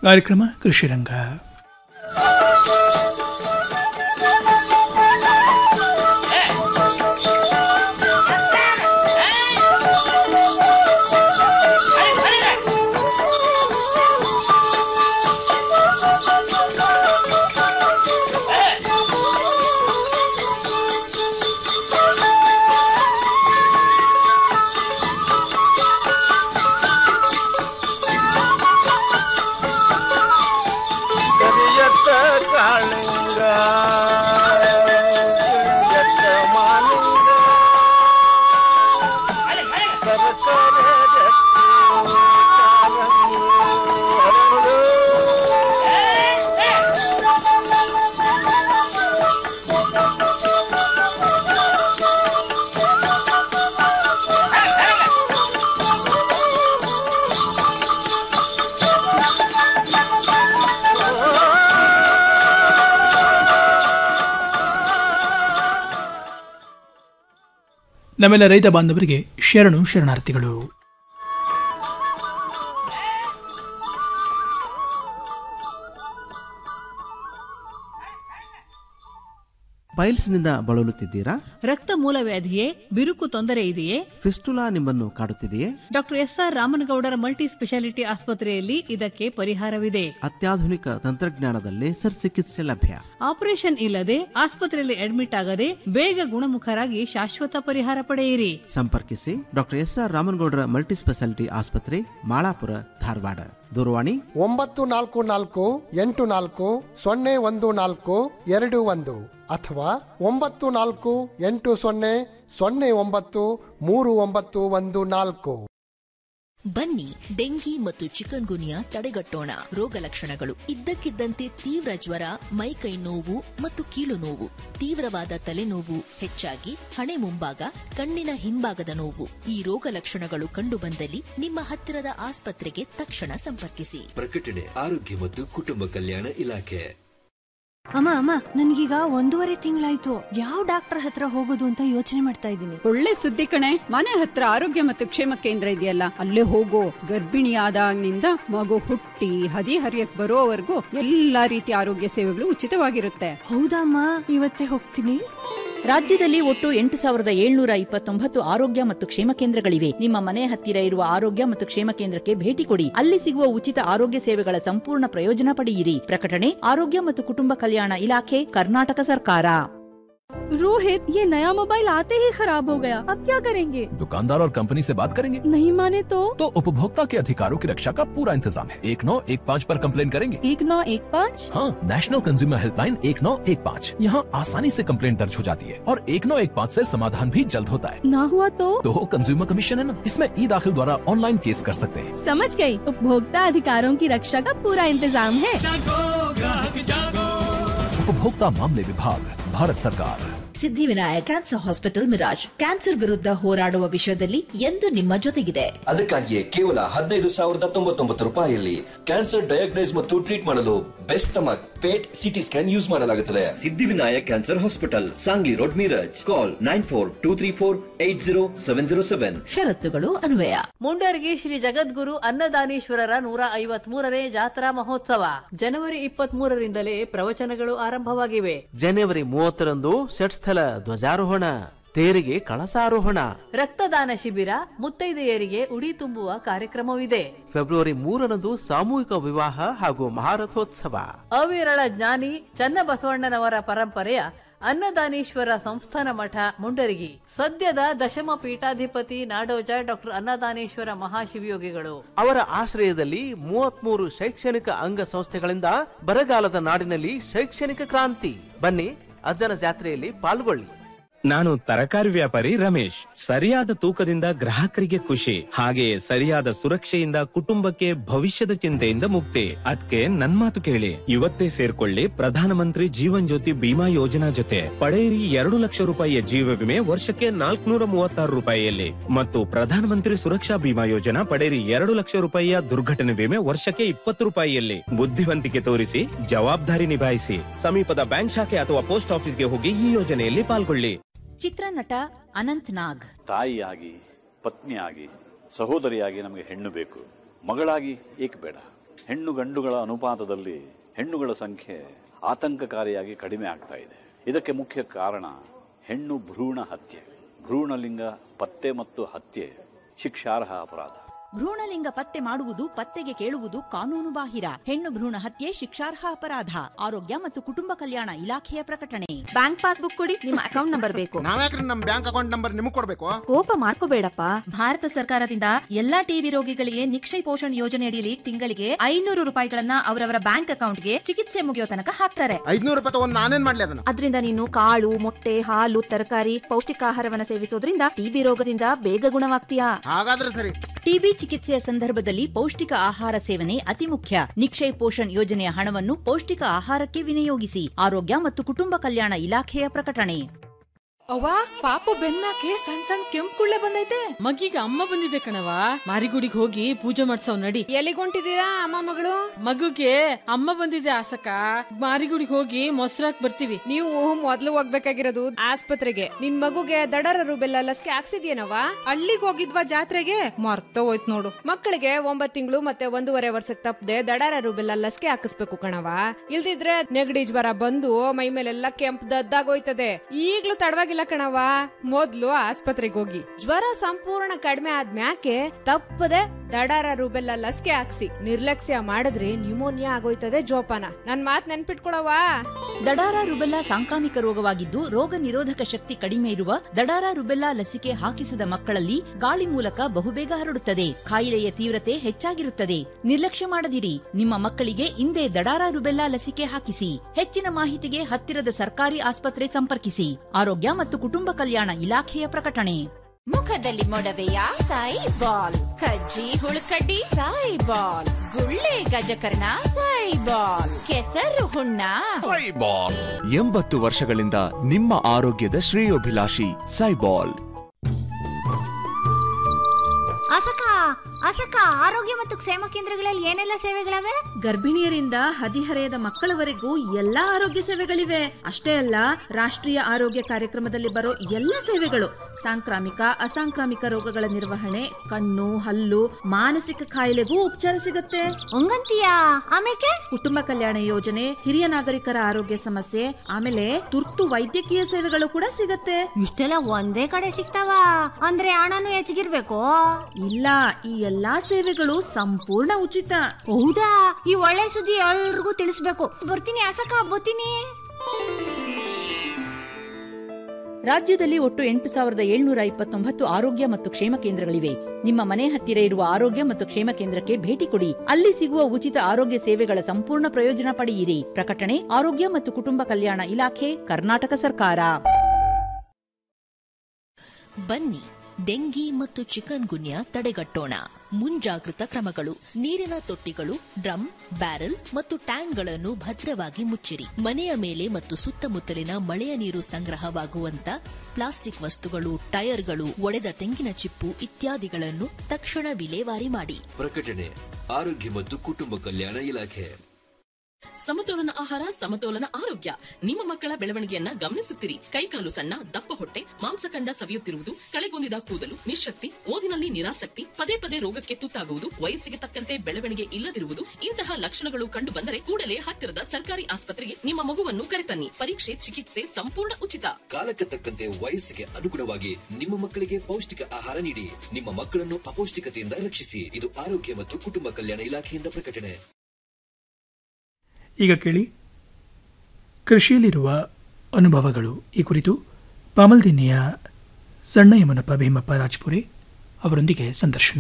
ಕಾರ್ಯಕ್ರಮ ಕೃಷಿರಂಗ ಕರಿಯತ್ತ ಕಾಳಿಂಗ ಕರಿಯತ್ತ ಮಾಲಿಂಗ ಸರಸರ ರಕ್ತಿ ಕಾರಂಗಿ ಹರಳು. ನಮ್ಮೆಲ್ಲ ರೈತ ಬಾಂಧವರಿಗೆ ಶರಣು ಶರಣಾರ್ಥಿಗಳು ಪೈಲ್ಸ್ನಿಂದ ಬಳಲುತ್ತಿದ್ದೀರಾ ರಕ್ತ ಮೂಲವ್ಯಾಧಿಯೇ ಬಿರುಕು ತೊಂದರೆ ಇದೆಯೇ ಫಿಸ್ಟುಲಾ ನಿಮ್ಮನ್ನು ಕಾಡುತ್ತಿದೆಯೇ ಡಾಕ್ಟರ್ ಎಸ್ ಆರ್ ರಾಮನಗೌಡರ ಮಲ್ಟಿ ಸ್ಪೆಷಾಲಿಟಿ ಆಸ್ಪತ್ರೆಯಲ್ಲಿ ಇದಕ್ಕೆ ಪರಿಹಾರವಿದೆ ಅತ್ಯಾಧುನಿಕ ತಂತ್ರಜ್ಞಾನದ ಲೇಸರ್ ಚಿಕಿತ್ಸೆ ಲಭ್ಯ ಆಪರೇಷನ್ ಇಲ್ಲದೆ ಆಸ್ಪತ್ರೆಯಲ್ಲಿ ಅಡ್ಮಿಟ್ ಆಗದೆ ಬೇಗ ಗುಣಮುಖರಾಗಿ ಶಾಶ್ವತ ಪರಿಹಾರ ಪಡೆಯಿರಿ ಸಂಪರ್ಕಿಸಿ ಡಾಕ್ಟರ್ ಎಸ್ ಆರ್ ರಾಮನಗೌಡರ ಮಲ್ಟಿ ಸ್ಪೆಷಾಲಿಟಿ ಆಸ್ಪತ್ರೆ ಮಾಳಾಪುರ ಧಾರವಾಡ ದೂರವಾಣಿ ಒಂಬತ್ತು ನಾಲ್ಕು ನಾಲ್ಕು ಎಂಟು ನಾಲ್ಕು ಸೊನ್ನೆ ಒಂದು ನಾಲ್ಕು ಎರಡು ಒಂದು ಅಥವಾ ಒಂಬತ್ತು ನಾಲ್ಕು ಎಂಟು ಸೊನ್ನೆ ಸೊನ್ನೆ ಒಂಬತ್ತು ಮೂರು ಒಂಬತ್ತು ಒಂದು ನಾಲ್ಕು ಬನ್ನಿ ಡೆಂಗಿ ಮತ್ತು ಚಿಕನ್ ಗುನಿಯಾ ತಡೆಗಟ್ಟೋಣ ರೋಗ ಲಕ್ಷಣಗಳು ಇದ್ದಕ್ಕಿದ್ದಂತೆ ತೀವ್ರ ಜ್ವರ ಮೈಕೈ ನೋವು ಮತ್ತು ಕೀಲು ನೋವು ತೀವ್ರವಾದ ತಲೆನೋವು ಹೆಚ್ಚಾಗಿ ಹಣೆ ಮುಂಭಾಗ ಕಣ್ಣಿನ ಹಿಂಭಾಗದ ನೋವು ಈ ರೋಗ ಲಕ್ಷಣಗಳು ಕಂಡುಬಂದಲ್ಲಿ ನಿಮ್ಮ ಹತ್ತಿರದ ಆಸ್ಪತ್ರೆಗೆ ತಕ್ಷಣ ಸಂಪರ್ಕಿಸಿ ಪ್ರಕಟಣೆ ಆರೋಗ್ಯ ಮತ್ತು ಕುಟುಂಬ ಕಲ್ಯಾಣ ಇಲಾಖೆ ಅಮ್ಮ ಅಮ್ಮ ನನ್ಗೀಗ ಒಂದೂವರೆ ತಿಂಗಳಾಯ್ತು ಯಾವ ಡಾಕ್ಟರ್ ಹತ್ರ ಹೋಗೋದು ಅಂತ ಯೋಚನೆ ಮಾಡ್ತಾ ಇದ್ದೀನಿ ಒಳ್ಳೆ ಸುದ್ದಿ ಕಣೆ ಮನೆ ಹತ್ರ ಆರೋಗ್ಯ ಮತ್ತು ಕ್ಷೇಮ ಕೇಂದ್ರ ಇದೆಯಲ್ಲ ಅಲ್ಲೇ ಹೋಗೋ ಗರ್ಭಿಣಿಯಾದಾಗಿನಿಂದ ಮಗು ಹುಟ್ಟಿ ಹದಿ ಹರಿಯಕ್ ಬರೋವರೆಗೂ ಎಲ್ಲಾ ರೀತಿಯ ಆರೋಗ್ಯ ಸೇವೆಗಳು ಉಚಿತವಾಗಿರುತ್ತೆ ಹೌದಮ್ಮ ಇವತ್ತೇ ಹೋಗ್ತೀನಿ ರಾಜ್ಯದಲ್ಲಿ ಒಟ್ಟು ಎಂಟು ಸಾವಿರದ ಏಳ್ನೂರ ಇಪ್ಪತ್ತೊಂಬತ್ತು ಆರೋಗ್ಯ ಮತ್ತು ಕ್ಷೇಮ ಕೇಂದ್ರಗಳಿವೆ ನಿಮ್ಮ ಮನೆ ಹತ್ತಿರ ಇರುವ ಆರೋಗ್ಯ ಮತ್ತು ಕ್ಷೇಮ ಕೇಂದ್ರಕ್ಕೆ ಭೇಟಿ ಕೊಡಿ ಅಲ್ಲಿ ಸಿಗುವ ಉಚಿತ ಆರೋಗ್ಯ ಸೇವೆಗಳ ಸಂಪೂರ್ಣ ಪ್ರಯೋಜನ ಪಡೆಯಿರಿ ಪ್ರಕಟಣೆ ಆರೋಗ್ಯ ಮತ್ತು ಕುಟುಂಬ ಕಲ್ಯಾಣ ಇಲಾಖೆ ಕರ್ನಾಟಕ ಸರ್ಕಾರ रोहित ये नया मोबाइल आते ही खराब हो गया अब क्या करेंगे दुकानदार और कंपनी से बात करेंगे नहीं माने तो तो उपभोक्ता के अधिकारों की रक्षा का पूरा इंतजाम है एक नौ एक पाँच पर कंप्लेन करेंगे एक नौ एक पाँच हाँ नेशनल कंज्यूमर हेल्पलाइन एक नौ एक पाँच यहाँ आसानी से कंप्लेन दर्ज हो जाती है और एक नौ एक पाँच ऐसी समाधान भी जल्द होता है ना हुआ तो तो कंज्यूमर कमीशन है ना इसमें ई दाखिल द्वारा ऑनलाइन केस कर सकते हैं समझ गई उपभोक्ता अधिकारों की रक्षा का पूरा इंतजाम है उपभोक्ता मामले विभाग भारत सरकार Siddhivinayak cancer hospital Miraj cancer ವಿರುದ್ಧ ಹೋರಾಡುವ ವಿಷಯದಲ್ಲಿ ಎಂದು ನಿಮ್ಮ ಜೊತೆಗಿದೆ ಅದಕ್ಕಾಗಿಯೇ ಕೇವಲ ಹದಿನೈದು ಸಾವಿರದ ತೊಂಬತ್ತೊಂಬತ್ತು ರೂಪಾಯಿಯಲ್ಲಿ ಕ್ಯಾನ್ಸರ್ ಡಯಾಗ್ನೈಸ್ ಮತ್ತು ಟ್ರೀಟ್ ಮಾಡಲು best stomach PET CT scan use ಮಾಡಲಾಗುತ್ತದೆ Siddhivinayak cancer hospital Sangli road Miraj call nine four two three four eight zero seven zero seven ಷರತ್ತುಗಳು ಅನ್ವಯ ಮುಂಡರ್ಗಿ ಶ್ರೀ ಜಗದ್ಗುರು ಅನ್ನದಾನೀಶ್ವರರ ನೂರ ಐವತ್ ಮೂರನೇ ಜಾತ್ರಾ ಮಹೋತ್ಸವ ಜನವರಿ ಇಪ್ಪತ್ತ್ ಮೂರರಿಂದಲೇ ಪ್ರವಚನಗಳು ಆರಂಭವಾಗಿವೆ ಜನವರಿ ಮೂವತ್ತರಂದು ಷಟ್ಸ್ಥಲ ಧ್ವಜಾರೋಹಣ ತೇರಿಗೆ ಕಳಸಾರೋಹಣ ರಕ್ತದಾನ ಶಿಬಿರ ಮುತ್ತೈದೆಯರಿಗೆ ಉಡಿ ತುಂಬುವ ಕಾರ್ಯಕ್ರಮವಿದೆ ಫೆಬ್ರವರಿ ಮೂರರಂದು ಸಾಮೂಹಿಕ ವಿವಾಹ ಹಾಗೂ ಮಹಾರಥೋತ್ಸವ ಅವಿರಳ ಜ್ಞಾನಿ ಚನ್ನಬಸವಣ್ಣನವರ ಪರಂಪರೆಯ ಅನ್ನದಾನೀಶ್ವರ ಸಂಸ್ಥಾನ ಮಠ ಮುಂಡರಗಿ ಸದ್ಯದ ದಶಮ ಪೀಠಾಧಿಪತಿ ನಾಡೋಜ ಡಾಕ್ಟರ್ ಅನ್ನದಾನೇಶ್ವರ ಮಹಾಶಿವಯೋಗಿಗಳು ಅವರ ಆಶ್ರಯದಲ್ಲಿ ಮೂವತ್ಮೂರು ಶೈಕ್ಷಣಿಕ ಅಂಗ ಸಂಸ್ಥೆಗಳಿಂದ ಬರಗಾಲದ ನಾಡಿನಲ್ಲಿ ಶೈಕ್ಷಣಿಕ ಕ್ರಾಂತಿ ಬನ್ನಿ ಅಜ್ಜನ ಜಾತ್ರೆಯಲ್ಲಿ ಪಾಲ್ಗೊಳ್ಳಿ ನಾನು ತರಕಾರಿ ವ್ಯಾಪಾರಿ ರಮೇಶ್ ಸರಿಯಾದ ತೂಕದಿಂದ ಗ್ರಾಹಕರಿಗೆ ಖುಷಿ ಹಾಗೆಯೇ ಸರಿಯಾದ ಸುರಕ್ಷೆಯಿಂದ ಕುಟುಂಬಕ್ಕೆ ಭವಿಷ್ಯದ ಚಿಂತೆಯಿಂದ ಮುಕ್ತಿ ಅದಕ್ಕೆ ನನ್ ಮಾತು ಕೇಳಿ ಇವತ್ತೇ ಸೇರ್ಕೊಳ್ಳಿ ಪ್ರಧಾನಮಂತ್ರಿ ಜೀವನ್ ಜ್ಯೋತಿ ಬಿಮಾ ಯೋಜನಾ ಜೊತೆ ಪಡೆಯಿರಿ ಎರಡು ಲಕ್ಷ ರೂಪಾಯಿಯ ಜೀವ ವಿಮೆ ವರ್ಷಕ್ಕೆ ನಾಲ್ಕುನೂರ ಮೂವತ್ತಾರು ರೂಪಾಯಿಯಲ್ಲಿ ಮತ್ತು ಪ್ರಧಾನಮಂತ್ರಿ ಸುರಕ್ಷಾ ಬಿಮಾ ಯೋಜನಾ ಪಡೆಯಿರಿ ಎರಡು ಲಕ್ಷ ರೂಪಾಯಿಯ ದುರ್ಘಟನೆ ವಿಮೆ ವರ್ಷಕ್ಕೆ ಇಪ್ಪತ್ತು ರೂಪಾಯಿಯಲ್ಲಿ ಬುದ್ಧಿವಂತಿಕೆ ತೋರಿಸಿ ಜವಾಬ್ದಾರಿ ನಿಭಾಯಿಸಿ ಸಮೀಪದ ಬ್ಯಾಂಕ್ ಶಾಖೆ ಅಥವಾ ಪೋಸ್ಟ್ ಆಫೀಸ್ಗೆ ಹೋಗಿ ಈ ಯೋಜನೆಯಲ್ಲಿ ಪಾಲ್ಗೊಳ್ಳಿ ಚಿತ್ರನಟ ಅನಂತ್ ನಾಗ್ ತಾಯಿಯಾಗಿ ಪತ್ನಿಯಾಗಿ ಸಹೋದರಿಯಾಗಿ ನಮಗೆ ಹೆಣ್ಣು ಬೇಕು ಮಗಳಾಗಿ ಏಕೆ ಬೇಡ ಹೆಣ್ಣು ಗಂಡುಗಳ ಅನುಪಾತದಲ್ಲಿ ಹೆಣ್ಣುಗಳ ಸಂಖ್ಯೆ ಆತಂಕಕಾರಿಯಾಗಿ ಕಡಿಮೆ ಆಗ್ತಾ ಇದೆ ಇದಕ್ಕೆ ಮುಖ್ಯ ಕಾರಣ ಹೆಣ್ಣು ಭ್ರೂಣ ಹತ್ಯೆ ಭ್ರೂಣಲಿಂಗ ಪತ್ತೆ ಮತ್ತು ಹತ್ಯೆ ಶಿಕ್ಷಾರ್ಹ ಅಪರಾಧ ಭ್ರೂಣಲಿಂಗ ಪತ್ತೆ ಮಾಡುವುದು ಪತ್ತೆಗೆ ಕೇಳುವುದು ಕಾನೂನು ಬಾಹಿರ ಹೆಣ್ಣು ಭ್ರೂಣ ಹತ್ಯೆ ಶಿಕ್ಷಾರ್ಹ ಅಪರಾಧ ಆರೋಗ್ಯ ಮತ್ತು ಕುಟುಂಬ ಕಲ್ಯಾಣ ಇಲಾಖೆಯ ಪ್ರಕಟಣೆ ಬ್ಯಾಂಕ್ ಪಾಸ್ಬುಕ್ ಕೊಡಿ ನಿಮ್ಮ ಅಕೌಂಟ್ ನಂಬರ್ ಬೇಕು ನಾವ್ಯಾಕ್ರಿ ನಮ್ ಬ್ಯಾಂಕ್ ಅಕೌಂಟ್ ನಂಬರ್ ನಿಮ್ಗೆ ಕೊಡ್ಬೇಕು ಕೋಪ ಮಾಡ್ಕೋಬೇಡಪ್ಪ ಭಾರತ ಸರ್ಕಾರದಿಂದ ಎಲ್ಲಾ ಟಿಬಿ ರೋಗಿಗಳಿಗೆ ನಿಕ್ಷಯ ಪೋಷಣ್ ಯೋಜನೆ ಅಡಿಯಲ್ಲಿ ತಿಂಗಳಿಗೆ ಐನೂರು ರೂಪಾಯಿಗಳನ್ನ ಅವರವರ ಬ್ಯಾಂಕ್ ಅಕೌಂಟ್ಗೆ ಚಿಕಿತ್ಸೆ ಮುಗಿಯೋ ತನಕ ಹಾಕ್ತಾರೆ ಐದ್ನೂರು ರೂಪಾಯಿ ತಗೊಂಡ್ ನಾನೇನ್ ಮಾಡ್ಲಿ ಅದನ್ನ ಅದರಿಂದ ನೀನು ಕಾಳು ಮೊಟ್ಟೆ ಹಾಲು ತರಕಾರಿ ಪೌಷ್ಟಿಕಾಹಾರವನ್ನ ಸೇವಿಸೋದ್ರಿಂದ ಟಿಬಿ ರೋಗದಿಂದ ಬೇಗ ಗುಣವಾಗ್ತೀಯಾ ಹಾಗಾದ್ರೆ ಸರಿ ಟಿಬಿ ಚಿಕಿತ್ಸೆಯ ಸಂದರ್ಭದಲ್ಲಿ ಪೌಷ್ಟಿಕ ಆಹಾರ ಸೇವನೆ ಅತಿ ಮುಖ್ಯ ನಿಕ್ಷಯ್ ಪೋಷಣ್ ಯೋಜನೆಯ ಹಣವನ್ನು ಪೌಷ್ಟಿಕ ಆಹಾರಕ್ಕೆ ವಿನಿಯೋಗಿಸಿ ಆರೋಗ್ಯ ಮತ್ತು ಕುಟುಂಬ ಕಲ್ಯಾಣ ಇಲಾಖೆಯ ಪ್ರಕಟಣೆ ಅವ್ವ ಪಾಪು ಬೆನ್ನಾಕೆ ಸಣ್ಣ ಸಣ್ಣ ಕೆಂಪು ಕುಳ್ಳೆ ಬಂದೈತೆ ಮಗೀಗ ಅಮ್ಮ ಬಂದಿದೆ ಕಣವ ಮಾರಿಗುಡಿಗೆ ಹೋಗಿ ಪೂಜೆ ಮಾಡ್ಸವ್ ನಡಿ ಎಲ್ಲಿಗೊಂಟಿದ್ದೀರಾ ಅಮ್ಮ ಮಗಳು ಮಗುಗೆ ಅಮ್ಮ ಬಂದಿದೆ ಆಸಕ ಮಾರಿಗುಡಿಗೆ ಹೋಗಿ ಮೊಸರಾಕ್ ಬರ್ತೀವಿ ನೀವು ಮೊದ್ಲು ಹೋಗ್ಬೇಕಾಗಿರೋದು ಆಸ್ಪತ್ರೆಗೆ ನಿನ್ ಮಗುಗೆ ದಡರ ರುಬೆಲ್ಲ ಲಸಿಕೆ ಹಾಕ್ಸಿದ್ಯೇನವ ಅಲ್ಲಿಗೆ ಹೋಗಿದ್ವಾ ಜಾತ್ರೆಗೆ ಮರ್ತ ಹೋಯ್ತು ನೋಡು ಮಕ್ಕಳಿಗೆ ಒಂಬತ್ ತಿಂಗಳು ಮತ್ತೆ ಒಂದೂವರೆ ವರ್ಷಕ್ಕೆ ತಪ್ಪದೆ ದಡರ ರುಬೆಲ್ಲ ಲಸಿಕೆ ಹಾಕಿಸ್ಬೇಕು ಕಣವ ಇಲ್ದಿದ್ರೆ ನೆಗಡಿ ಜ್ವರ ಬಂದು ಮೈ ಮೇಲೆಲ್ಲ ಕೆಂಪ್ ದದ್ದಾಗೋಯ್ತದೆ ಈಗ್ಲೂ ತಡವಾಗಿಲ್ಲ ಕಣವ ಮೊದ್ಲು ಆಸ್ಪತ್ರೆಗೆ ಹೋಗಿ ಜ್ವರ ಸಂಪೂರ್ಣ ಕಡಿಮೆ ಆದ್ಮ್ಯಾಕೆ ತಪ್ಪದೆ ದಡಾರ ರುಬೆಲ್ಲ ಲಸಿಕೆ ಹಾಕ್ಸಿ ನಿರ್ಲಕ್ಷ್ಯ ಮಾಡಿದ್ರೆ ನ್ಯೂಮೋನಿಯಾ ಆಗೋಯ್ತದೆ ಜೋಪಾನ ನನ್ ಮಾತ್ ನೆನ್ಪಿಟ್ಕೊಳವ ದಡಾರ ರುಬೆಲ್ಲಾ ಸಾಂಕ್ರಾಮಿಕ ರೋಗವಾಗಿದ್ದು ರೋಗ ನಿರೋಧಕ ಶಕ್ತಿ ಕಡಿಮೆ ಇರುವ ದಡಾರ ರುಬೆಲ್ಲಾ ಲಸಿಕೆ ಹಾಕಿಸದ ಮಕ್ಕಳಲ್ಲಿ ಗಾಳಿ ಮೂಲಕ ಬಹುಬೇಗ ಹರಡುತ್ತದೆ ಕಾಯಿಲೆಯ ತೀವ್ರತೆ ಹೆಚ್ಚಾಗಿರುತ್ತದೆ ನಿರ್ಲಕ್ಷ್ಯ ಮಾಡದಿರಿ ನಿಮ್ಮ ಮಕ್ಕಳಿಗೆ ಇಂದೇ ದಡಾರ ರುಬೆಲ್ಲಾ ಲಸಿಕೆ ಹಾಕಿಸಿ ಹೆಚ್ಚಿನ ಮಾಹಿತಿಗೆ ಹತ್ತಿರದ ಸರ್ಕಾರಿ ಆಸ್ಪತ್ರೆ ಸಂಪರ್ಕಿಸಿ ಆರೋಗ್ಯ ಮತ್ತು ಕುಟುಂಬ ಕಲ್ಯಾಣ ಇಲಾಖೆಯ ಪ್ರಕಟಣೆ ಮುಖದಲ್ಲಿ ಮೊಡವೆಯ ಸಾಯಿ ಬಾಲ್ ಕಜ್ಜಿ ಹುಳುಕಡ್ಡಿ ಸಾಯಿ ಬಾಲ್ ಗುಳ್ಳೆ ಗಜಕರ್ಣ ಸಾಯಿ ಬಾಲ್ ಕೆಸರು ಹುಣ್ಣ ಎಂಬತ್ತು ವರ್ಷಗಳಿಂದ ನಿಮ್ಮ ಆರೋಗ್ಯದ ಶ್ರೇಯೋಭಿಲಾಷಿ ಸೈಬಾಲ್ ಅಸಕ ಅಸಕ ಆರೋಗ್ಯ ಮತ್ತು ಕ್ಷೇಮ ಕೇಂದ್ರಗಳಲ್ಲಿ ಏನೆಲ್ಲ ಸೇವೆಗಳವೆ ಗರ್ಭಿಣಿಯರಿಂದ ಹದಿಹರೆಯದ ಮಕ್ಕಳವರೆಗೂ ಎಲ್ಲಾ ಆರೋಗ್ಯ ಸೇವೆಗಳಿವೆ ಅಷ್ಟೇ ಅಲ್ಲ ರಾಷ್ಟ್ರೀಯ ಆರೋಗ್ಯ ಕಾರ್ಯಕ್ರಮದಲ್ಲಿ ಬರೋ ಎಲ್ಲ ಸೇವೆಗಳು ಸಾಂಕ್ರಾಮಿಕ ಅಸಾಂಕ್ರಾಮಿಕ ರೋಗಗಳ ನಿರ್ವಹಣೆ ಕಣ್ಣು ಹಲ್ಲು ಮಾನಸಿಕ ಕಾಯಿಲೆಗೂ ಉಪಚಾರ ಸಿಗುತ್ತೆ ಹಂಗಂತೀಯಾ ಆಮೇಲೆ ಕುಟುಂಬ ಕಲ್ಯಾಣ ಯೋಜನೆ ಹಿರಿಯ ನಾಗರಿಕರ ಆರೋಗ್ಯ ಸಮಸ್ಯೆ ಆಮೇಲೆ ತುರ್ತು ವೈದ್ಯಕೀಯ ಸೇವೆಗಳು ಕೂಡ ಸಿಗತ್ತೆ ಇಷ್ಟೆಲ್ಲ ಒಂದೇ ಕಡೆ ಸಿಗ್ತಾವ ಅಂದ್ರೆ ಹಣನು ಹೆಚ್ಚಿಗಿರ್ಬೇಕು ಇಲ್ಲ ಈ ಎಲ್ಲಾ ಸೇವೆಗಳು ಸಂಪೂರ್ಣ ಉಚಿತ ಹೌದಾ ಈ ಒಳ್ಳೆ ಸುದ್ದಿ ಎಲ್ರಿಗೂ ತಿಳಿಸ್ಬೇಕು ಬರ್ತೀನಿ ಅಸಕ ಬರ್ತೀನಿ ರಾಜ್ಯದಲ್ಲಿ ಒಟ್ಟು ಎಂಟು ಸಾವಿರದ ಏಳ್ನೂರ ಇಪ್ಪತ್ತೊಂಬತ್ತು ಆರೋಗ್ಯ ಮತ್ತು ಕ್ಷೇಮ ಕೇಂದ್ರಗಳಿವೆ ನಿಮ್ಮ ಮನೆ ಹತ್ತಿರ ಇರುವ ಆರೋಗ್ಯ ಮತ್ತು ಕ್ಷೇಮ ಕೇಂದ್ರಕ್ಕೆ ಭೇಟಿ ಕೊಡಿ ಅಲ್ಲಿ ಸಿಗುವ ಉಚಿತ ಆರೋಗ್ಯ ಸೇವೆಗಳ ಸಂಪೂರ್ಣ ಪ್ರಯೋಜನ ಪಡೆಯಿರಿ ಪ್ರಕಟಣೆ ಆರೋಗ್ಯ ಮತ್ತು ಕುಟುಂಬ ಕಲ್ಯಾಣ ಇಲಾಖೆ ಕರ್ನಾಟಕ ಸರ್ಕಾರ ಬನ್ನಿ ಡೆಂಗಿ ಮತ್ತು ಚಿಕನ್ ಗುನ್ಯಾ ತಡೆಗಟ್ಟೋಣ ಮುಂಜಾಗೃತ ಕ್ರಮಗಳು ನೀರಿನ ತೊಟ್ಟಿಗಳು ಡ್ರಮ್ ಬ್ಯಾರೆಲ್ ಮತ್ತು ಟ್ಯಾಂಕ್ಗಳನ್ನು ಭದ್ರವಾಗಿ ಮುಚ್ಚಿರಿ ಮನೆಯ ಮೇಲೆ ಮತ್ತು ಸುತ್ತಮುತ್ತಲಿನ ಮಳೆಯ ನೀರು ಸಂಗ್ರಹವಾಗುವಂತ ಪ್ಲಾಸ್ಟಿಕ್ ವಸ್ತುಗಳು ಟೈರ್ಗಳು ಒಡೆದ ತೆಂಗಿನ ಚಿಪ್ಪು ಇತ್ಯಾದಿಗಳನ್ನು ತಕ್ಷಣ ವಿಲೇವಾರಿ ಮಾಡಿ ಪ್ರಕಟಣೆ ಆರೋಗ್ಯ ಮತ್ತು ಕುಟುಂಬ ಕಲ್ಯಾಣ ಇಲಾಖೆ ಸಮತೋಲನ ಆಹಾರ ಸಮತೋಲನ ಆರೋಗ್ಯ ನಿಮ್ಮ ಮಕ್ಕಳ ಬೆಳವಣಿಗೆಯನ್ನ ಗಮನಿಸುತ್ತಿರಿ ಕೈಕಾಲು ಸಣ್ಣ ದಪ್ಪ ಹೊಟ್ಟೆ ಮಾಂಸಖಂಡ ಸವಿಯುತ್ತಿರುವುದು ಕಳೆಗುಂದಿದ ಕೂದಲು ನಿಶಕ್ತಿ ಓದಿನಲ್ಲಿ ನಿರಾಸಕ್ತಿ ಪದೇ ಪದೇ ರೋಗಕ್ಕೆ ತುತ್ತಾಗುವುದು ವಯಸ್ಸಿಗೆ ತಕ್ಕಂತೆ ಬೆಳವಣಿಗೆ ಇಲ್ಲದಿರುವುದು ಇಂತಹ ಲಕ್ಷಣಗಳು ಕಂಡು ಬಂದರೆ ಕೂಡಲೇ ಹತ್ತಿರದ ಸರ್ಕಾರಿ ಆಸ್ಪತ್ರೆಗೆ ನಿಮ್ಮ ಮಗುವನ್ನು ಕರೆತನ್ನಿ ಪರೀಕ್ಷೆ ಚಿಕಿತ್ಸೆ ಸಂಪೂರ್ಣ ಉಚಿತ ಕಾಲಕ್ಕೆ ತಕ್ಕಂತೆ ವಯಸ್ಸಿಗೆ ಅನುಗುಣವಾಗಿ ನಿಮ್ಮ ಮಕ್ಕಳಿಗೆ ಪೌಷ್ಟಿಕ ಆಹಾರ ನೀಡಿ ನಿಮ್ಮ ಮಕ್ಕಳನ್ನು ಅಪೌಷ್ಟಿಕತೆಯಿಂದ ರಕ್ಷಿಸಿ ಇದು ಆರೋಗ್ಯ ಮತ್ತು ಕುಟುಂಬ ಕಲ್ಯಾಣ ಇಲಾಖೆಯಿಂದ ಪ್ರಕಟಣೆ ಈಗ ಕೇಳಿ ಕೃಷಿಯಲ್ಲಿರುವ ಅನುಭವಗಳು ಈ ಕುರಿತು ಪಾಮಲ್ದಿನ್ನೆಯ ಸಣ್ಣ ಯಮನಪ್ಪ ಭೀಮಪ್ಪ ರಾಜ್ಪುರಿ ಅವರೊಂದಿಗೆ ಸಂದರ್ಶನ